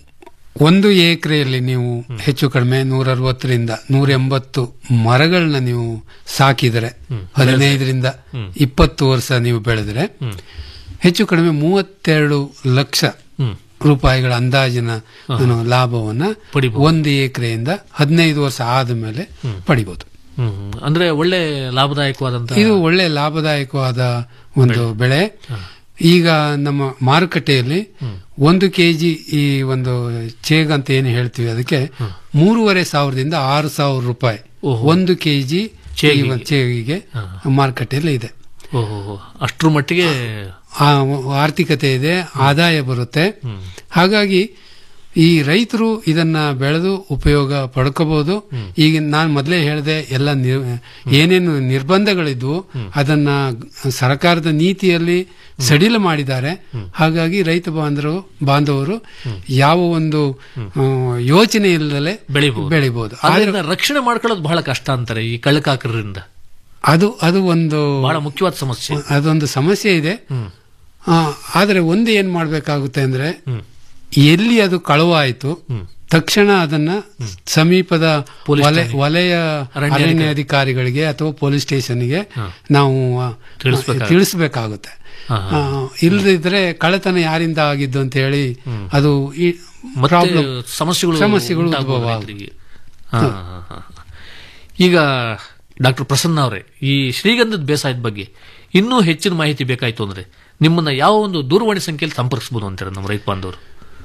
ಒಂದು ಎಕರೆಯಲ್ಲಿ ನೀವು ಹೆಚ್ಚು ಕಡಿಮೆ ನೂರ ಅರವತ್ತರಿಂದ ನೂರ ಎಂಬತ್ತು ಮರಗಳನ್ನ ನೀವು ಸಾಕಿದರೆ ಹದಿನೈದರಿಂದ ಇಪ್ಪತ್ತು ವರ್ಷ ನೀವು ಬೆಳೆದ್ರೆ ಹೆಚ್ಚು ಕಡಿಮೆ ಮೂವತ್ತೆರಡು ಲಕ್ಷ ರೂಪಾಯಿಗಳ ಅಂದಾಜಿನ ಏನು ಲಾಭವನ್ನ ಒಂದು ಎಕರೆಯಿಂದ ಹದಿನೈದು ವರ್ಷ ಆದ ಮೇಲೆ ಪಡಿಬಹುದು ಹ್ಮ್. ಅಂದ್ರೆ ಒಳ್ಳೆ ಲಾಭದಾಯಕವಾದಂತ ಇದು ಒಳ್ಳೆ ಲಾಭದಾಯಕವಾದ ಒಂದು ಬೆಳೆ ಈಗ ನಮ್ಮ ಮಾರುಕಟ್ಟೆಯಲ್ಲಿ ಒಂದು ಕೆಜಿ ಈ ಒಂದು ಚೇಗ್ ಅಂತ ಏನು ಹೇಳ್ತೀವಿ ಅದಕ್ಕೆ ಮೂರುವರೆ ಸಾವಿರದಿಂದ ಆರು ಸಾವಿರ ರೂಪಾಯಿ ಒಂದು ಕೆಜಿ ಚೇಗಿಗೆ. ಚೇಗಿಗೆ ಮಾರುಕಟ್ಟೆಯಲ್ಲಿ ಇದೆ ಓಹೋ ಅಷ್ಟ್ರ ಮಟ್ಟಿಗೆ ಆ ಆರ್ಥಿಕತೆ ಇದೆ ಆದಾಯ ಬರುತ್ತೆ ಹಾಗಾಗಿ ಈ ರೈತರು ಇದನ್ನ ಬೆಳೆದು ಉಪಯೋಗ ಪಡ್ಕೋಬಹುದು ಈಗ ನಾನು ಮೊದಲೇ ಹೇಳಿದೆ ಎಲ್ಲ ನಿರ್- ಏನೇನು ನಿರ್ಬಂಧಗಳಿದ್ವು ಅದನ್ನ ಸರ್ಕಾರದ ನೀತಿಯಲ್ಲಿ ಸಡಿಲ ಮಾಡಿದ್ದಾರೆ ಹಾಗಾಗಿ ರೈತ ಬಾಂಧವರು ಬಾಂಧವರು ಯಾವ ಒಂದು ಆ, ಯೋಚನೆ ಇಲ್ಲದಲೆ ಬೆಳಿಬಹುದು ಬೆಳಿಬಹುದು ಆದ್ರಿಂದ ರಕ್ಷಣೆ ಮಾಡ್ಕೊಳ್ಳೋದು ಬಹಳ ಕಷ್ಟ ಅಂತಾರೆ ಈ ಕಳ್ಳಕಾಕರರಿಂದ ಅದು ಅದು ಒಂದು ಬಹಳ ಮುಖ್ಯವಾದ ಸಮಸ್ಯೆ ಅದೊಂದು ಸಮಸ್ಯೆ ಇದೆ ಆ, ಆದ್ರೆ ಒಂದು ಏನ್ ಮಾಡ್ಬೇಕಾಗುತ್ತೆ ಅಂದ್ರೆ ಎಲ್ಲಿ ಅದು ಕಳುವಾಯಿತು ತಕ್ಷಣ ಅದನ್ನ ಸಮೀಪದ ಪೊಲೀಸ್ ವಲಯ ಠಾಣೆ. ವಲಯ ಅರಣ್ಯ ಅರಣ್ಯ ಅಧಿಕಾರಿಗಳಿಗೆ ಅಥವಾ ಪೊಲೀಸ್ ಸ್ಟೇಷನ್ಗೆ ನಾವು ಆ, ತಿಳಿಸ್ಬೇಕಾಗುತ್ತೆ. ತಿಳಿಸ್ಬೇಕಾಗುತ್ತೆ ಹಾ, ಆ, ಇಲ್ಲದಿದ್ರೆ ಕಳ್ಳತನ ಯಾರಿಂದ ಆಗಿದ್ದು ಅಂತ ಹೇಳಿ ಅದು ಈ ಮತ್ತೆ ಪ್ರಾಬ್ಲಮ್ ಸಮಸ್ಯೆಗಳು ಸಮಸ್ಯೆಗಳು ಉಂಟಾಗ್ಬೋದು ಉದ್ಭವ ಆಗುತ್ತೆ. ರೈತರಿಗೆ. ಹಾ, ಹಾ, ಹಾ. ಈಗ ಡಾಕ್ಟರ್ ಪ್ರಸನ್ನ ಅವರೇ ಈ ಶ್ರೀಗಂಧದ ಬೇಸಾಯದ ಬಗ್ಗೆ ಇನ್ನೂ ಹೆಚ್ಚಿನ ಮಾಹಿತಿ ಬೇಕಾಯ್ತು ಅಂದ್ರೆ ನಿಮ್ಮನ್ನ ಯಾವ ಒಂದು ದೂರವಾಣಿ ಸಂಖ್ಯೆಯಲ್ಲಿ ಸಂಪರ್ಕಿಸಬಹುದು ಅಂತಾರೆ ನಮ್ಮ ರೈತ ಬಾಂಧವರು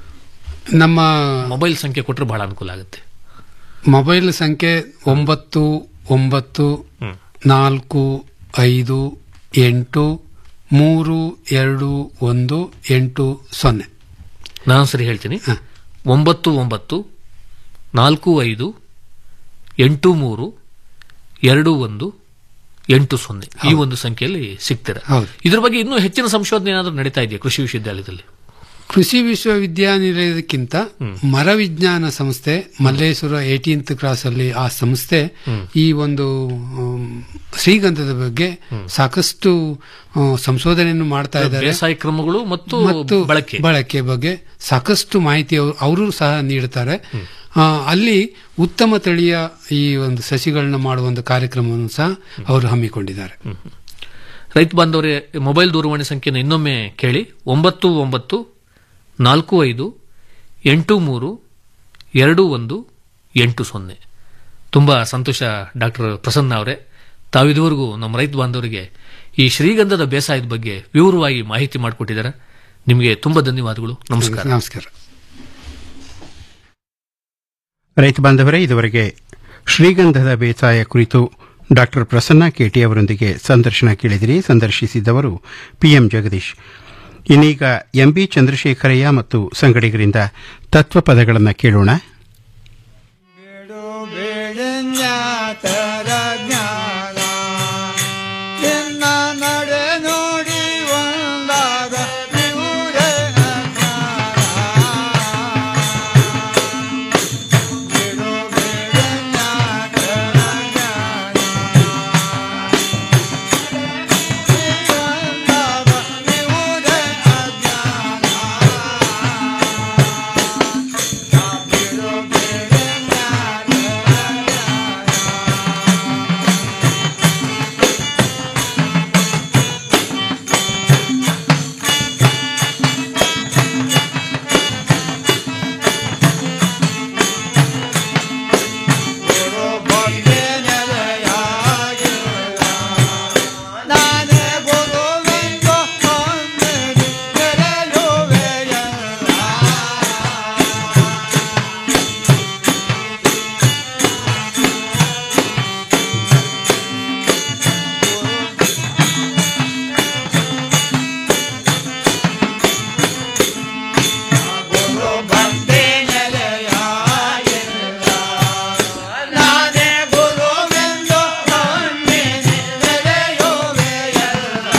ನಮ್ಮ ಮೊಬೈಲ್ ಸಂಖ್ಯೆ ಕೊಟ್ಟರೆ ಬಹಳ ಅನುಕೂಲ ಆಗುತ್ತೆ ಮೊಬೈಲ್ ಸಂಖ್ಯೆ ಒಂಬತ್ತು ಒಂಬತ್ತು ನಾಲ್ಕು ಐದು ಎಂಟು ಮೂರು ಎರಡು ಒಂದು ಎಂಟು ಸೊನ್ನೆ ನಾನು ಸರಿ ಹೇಳ್ತೀನಿ ಒಂಬತ್ತು ಒಂಬತ್ತು ನಾಲ್ಕು ಐದು ಎಂಟು ಮೂರು ಎರಡು ಒಂದು ಎಂಟು ಸೊನ್ನೆ ಈ ಒಂದು ಸಂಖ್ಯೆಯಲ್ಲಿ ಸಿಗ್ತಾರೆ ಹೌದು. ಇದ್ರ ಬಗ್ಗೆ ಇನ್ನೂ ಹೆಚ್ಚಿನ ಸಂಶೋಧನೆ ಏನಾದರೂ ನಡೀತಾ ಇದೆಯಾ ಕೃಷಿ ವಿಶ್ವವಿದ್ಯಾಲಯದಲ್ಲಿ ಕೃಷಿ ವಿಶ್ವವಿದ್ಯಾನಿಲಯದಕ್ಕಿಂತ ಮರ ವಿಜ್ಞಾನ ಸಂಸ್ಥೆ ಮಲ್ಲೇಶ್ವರ ಏಟೀನ್ತ್ ಕ್ರಾಸ್ ಅಲ್ಲಿ ಆ ಸಂಸ್ಥೆ ಈ ಒಂದು ಆಮ್, ಶ್ರೀಗಂಧದ ಬಗ್ಗೆ ಸಾಕಷ್ಟು ಆ, ಸಂಶೋಧನೆಯನ್ನು ಮಾಡ್ತಾ ಇದ್ದಾರೆ ಬೇಸಾಯ ಕ್ರಮಗಳು ಮತ್ತು ಮತ್ತು ಬಳಕೆ ಬಳಕೆ ಬಗ್ಗೆ ಸಾಕಷ್ಟು ಮಾಹಿತಿ ಅವರು ಅವರು ಸಹ ನೀಡುತ್ತಾರೆ ಆ, ಅಲ್ಲಿ ಉತ್ತಮ ತಳಿಯ ಈ ಒಂದು ಸಸಿಗಳನ್ನ ಮಾಡುವ ಒಂದು ಕಾರ್ಯಕ್ರಮವನ್ನು ಸಹ ಅವರು ಹಮ್ಮಿಕೊಂಡಿದ್ದಾರೆ ರೈತ ಬಾಂಧವರೇ ಮೊಬೈಲ್ ದೂರವಾಣಿ ಸಂಖ್ಯೆಯನ್ನು ಇನ್ನೊಮ್ಮೆ ಕೇಳಿ ಒಂಬತ್ತು ಒಂಬತ್ತು ನಾಲ್ಕು ಐದು ಎಂಟು ಮೂರು ಎರಡು ಒಂದು ಎಂಟು ಸೊನ್ನೆ ತುಂಬ ಸಂತೋಷ ಡಾಕ್ಟರ್ ಪ್ರಸನ್ನ ಅವರೇ ತಾವಿದುವರೆಗೂ ನಮ್ಮ ರೈತ ಬಾಂಧವರಿಗೆ ಈ ಶ್ರೀಗಂಧದ ಬೇಸಾಯದ ಬಗ್ಗೆ ವಿವರವಾಗಿ ಮಾಹಿತಿ ಮಾಡಿಕೊಟ್ಟಿದ್ದಾರೆ ನಿಮಗೆ ತುಂಬ ಧನ್ಯವಾದಗಳು ನಮಸ್ಕಾರ ನಮಸ್ಕಾರ ರೈತ ಬಾಂಧವರೇ ಇದುವರೆಗೆ ಶ್ರೀಗಂಧದ ಬೇಸಾಯ ಕುರಿತು ಡಾಕ್ಟರ್ ಪ್ರಸನ್ನ ಕೇಟಿ ಅವರೊಂದಿಗೆ ಸಂದರ್ಶನ ಕೇಳಿದಿರಿ ಸಂದರ್ಶಿಸಿದ್ದವರು ಪಿಎಂ ಜಗದೀಶ್ ಇನ್ನೀಗ ಎಂಬಿ ಚಂದ್ರಶೇಖರಯ್ಯ ಮತ್ತು ಸಂಗಡಿಗರಿಂದ ತತ್ವ ಪದಗಳನ್ನು ಕೇಳೋಣ ಜ್ಞಾತರ ಜ್ಞಾನ ಚಿನ್ನ ನಡೆ ನೋಡಿ ಒಂದಾದ ಇವರೇ ನಾನೇ ಗುರುವೆಂದು ಅಂದಿರಿ ನೆರೆಯುವೆಯಲ್ಲ. ಗುರು ಭಕ್ತಿ ನೆಲೆಯಾಗಿಲ್ಲ. ನಾನೇ ಗುರುವೆಂದು ಅಂದಿರಿ ನೆರೆಯುವೆಯಲ್ಲ.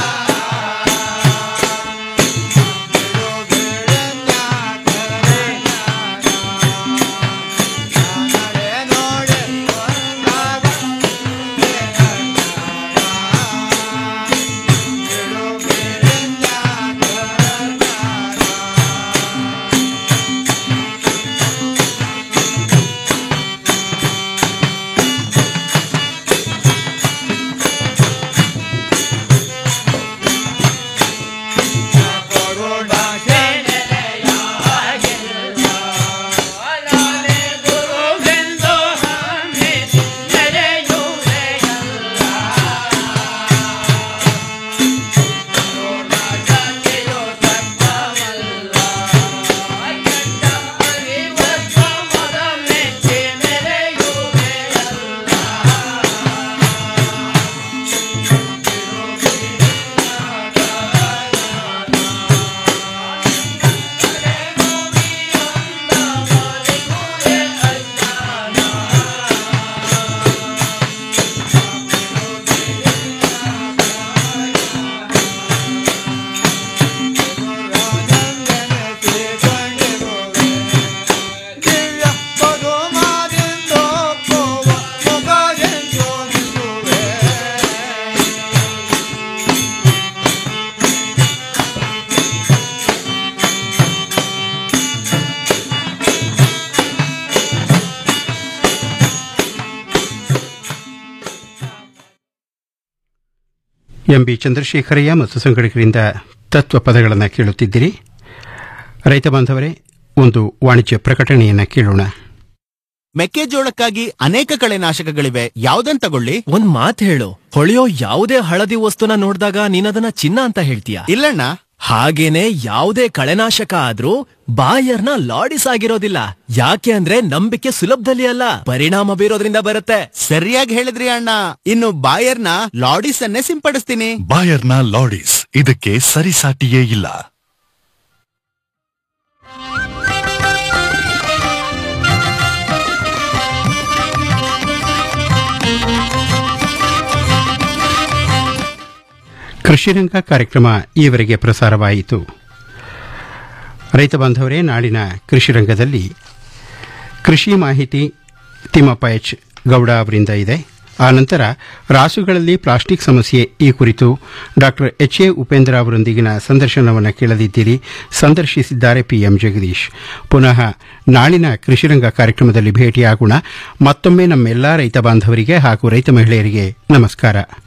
ಎಂಬಿ ಚಂದ್ರಶೇಖರಯ್ಯ ಮತ್ತು ಸಂಗಡಿಗರಿಂದ ತತ್ವ ಪದಗಳನ್ನು ಕೇಳುತ್ತಿದ್ದಿರಿ ರೈತ ಬಾಂಧವರೇ ಒಂದು ವಾಣಿಜ್ಯ ಪ್ರಕಟಣೆಯನ್ನು ಕೇಳೋಣ ಮೆಕ್ಕೆಜೋಳಕ್ಕಾಗಿ ಅನೇಕ ಕಳೆನಾಶಕಗಳಿವೆ ಯಾವ್ದನ್ ತಗೊಳ್ಳಿ ಒಂದ್ ಮಾತ್ ಹೇಳು ಹೊಳೆಯೋ ಯಾವುದೇ ಹಳದಿ ವಸ್ತುನ ನೋಡಿದಾಗ ನೀನದನ್ನ ಚಿನ್ನ ಅಂತ ಹೇಳ್ತೀಯ ಇಲ್ಲಣ್ಣ ಹಾಗೇನೆ ಯಾವುದೇ ಕಳೆನಾಶಕ ಆದ್ರೂ ಬಾಯರ್ನ ಲಾಡಿಸ್ ಆಗಿರೋದಿಲ್ಲ ಯಾಕೆ ಅಂದ್ರೆ ನಂಬಿಕೆ ಸುಲಭದಲ್ಲಿ ಅಲ್ಲ ಪರಿಣಾಮ ಬೀರೋದ್ರಿಂದ ಬರುತ್ತೆ ಸರಿಯಾಗಿ ಹೇಳಿದ್ರಿ ಅಣ್ಣ ಇನ್ನು ಬಾಯರ್ನ ಲಾಡಿಸ್ ಅನ್ನೇ ಸಿಂಪಡಿಸ್ತೀನಿ ಬಾಯರ್ನ ಲಾಡಿಸ್ ಇದಕ್ಕೆ ಸರಿಸಾಟಿಯೇ ಇಲ್ಲ ಕೃಷಿರಂಗ ಕಾರ್ಯಕ್ರಮ ಈವರೆಗೆ ಪ್ರಸಾರವಾಯಿತು ರೈತ ಬಾಂಧವರೇ ನಾಡಿನ ಕೃಷಿ ರಂಗದಲ್ಲಿ ಕೃಷಿ ಮಾಹಿತಿ ತಿಮ್ಮಪ್ಪ ಎಚ್ ಗೌಡ ಅವರಿಂದ ಇದೆ ಆನಂತರ ರಾಸುಗಳಲ್ಲಿ ಪ್ಲಾಸ್ಟಿಕ್ ಸಮಸ್ಯೆ ಈ ಕುರಿತು ಡಾಕ್ಟರ್ ಎಚ್ ಎ ಉಪೇಂದ್ರ ಅವರೊಂದಿಗಿನ ಸಂದರ್ಶನವನ್ನು ಕೇಳದಿದ್ದೀರಿ ಸಂದರ್ಶಿಸಿದ್ದಾರೆ ಪಿಎಂ ಜಗದೀಶ್ ಪುನಃ ನಾಳಿನ ಕೃಷಿರಂಗ ಕಾರ್ಯಕ್ರಮದಲ್ಲಿ ಭೇಟಿಯಾಗೋಣ ಮತ್ತೊಮ್ಮೆ ನಮ್ಮೆಲ್ಲಾ ರೈತ ಬಾಂಧವರಿಗೆ ಹಾಗೂ ರೈತ ಮಹಿಳೆಯರಿಗೆ ನಮಸ್ಕಾರ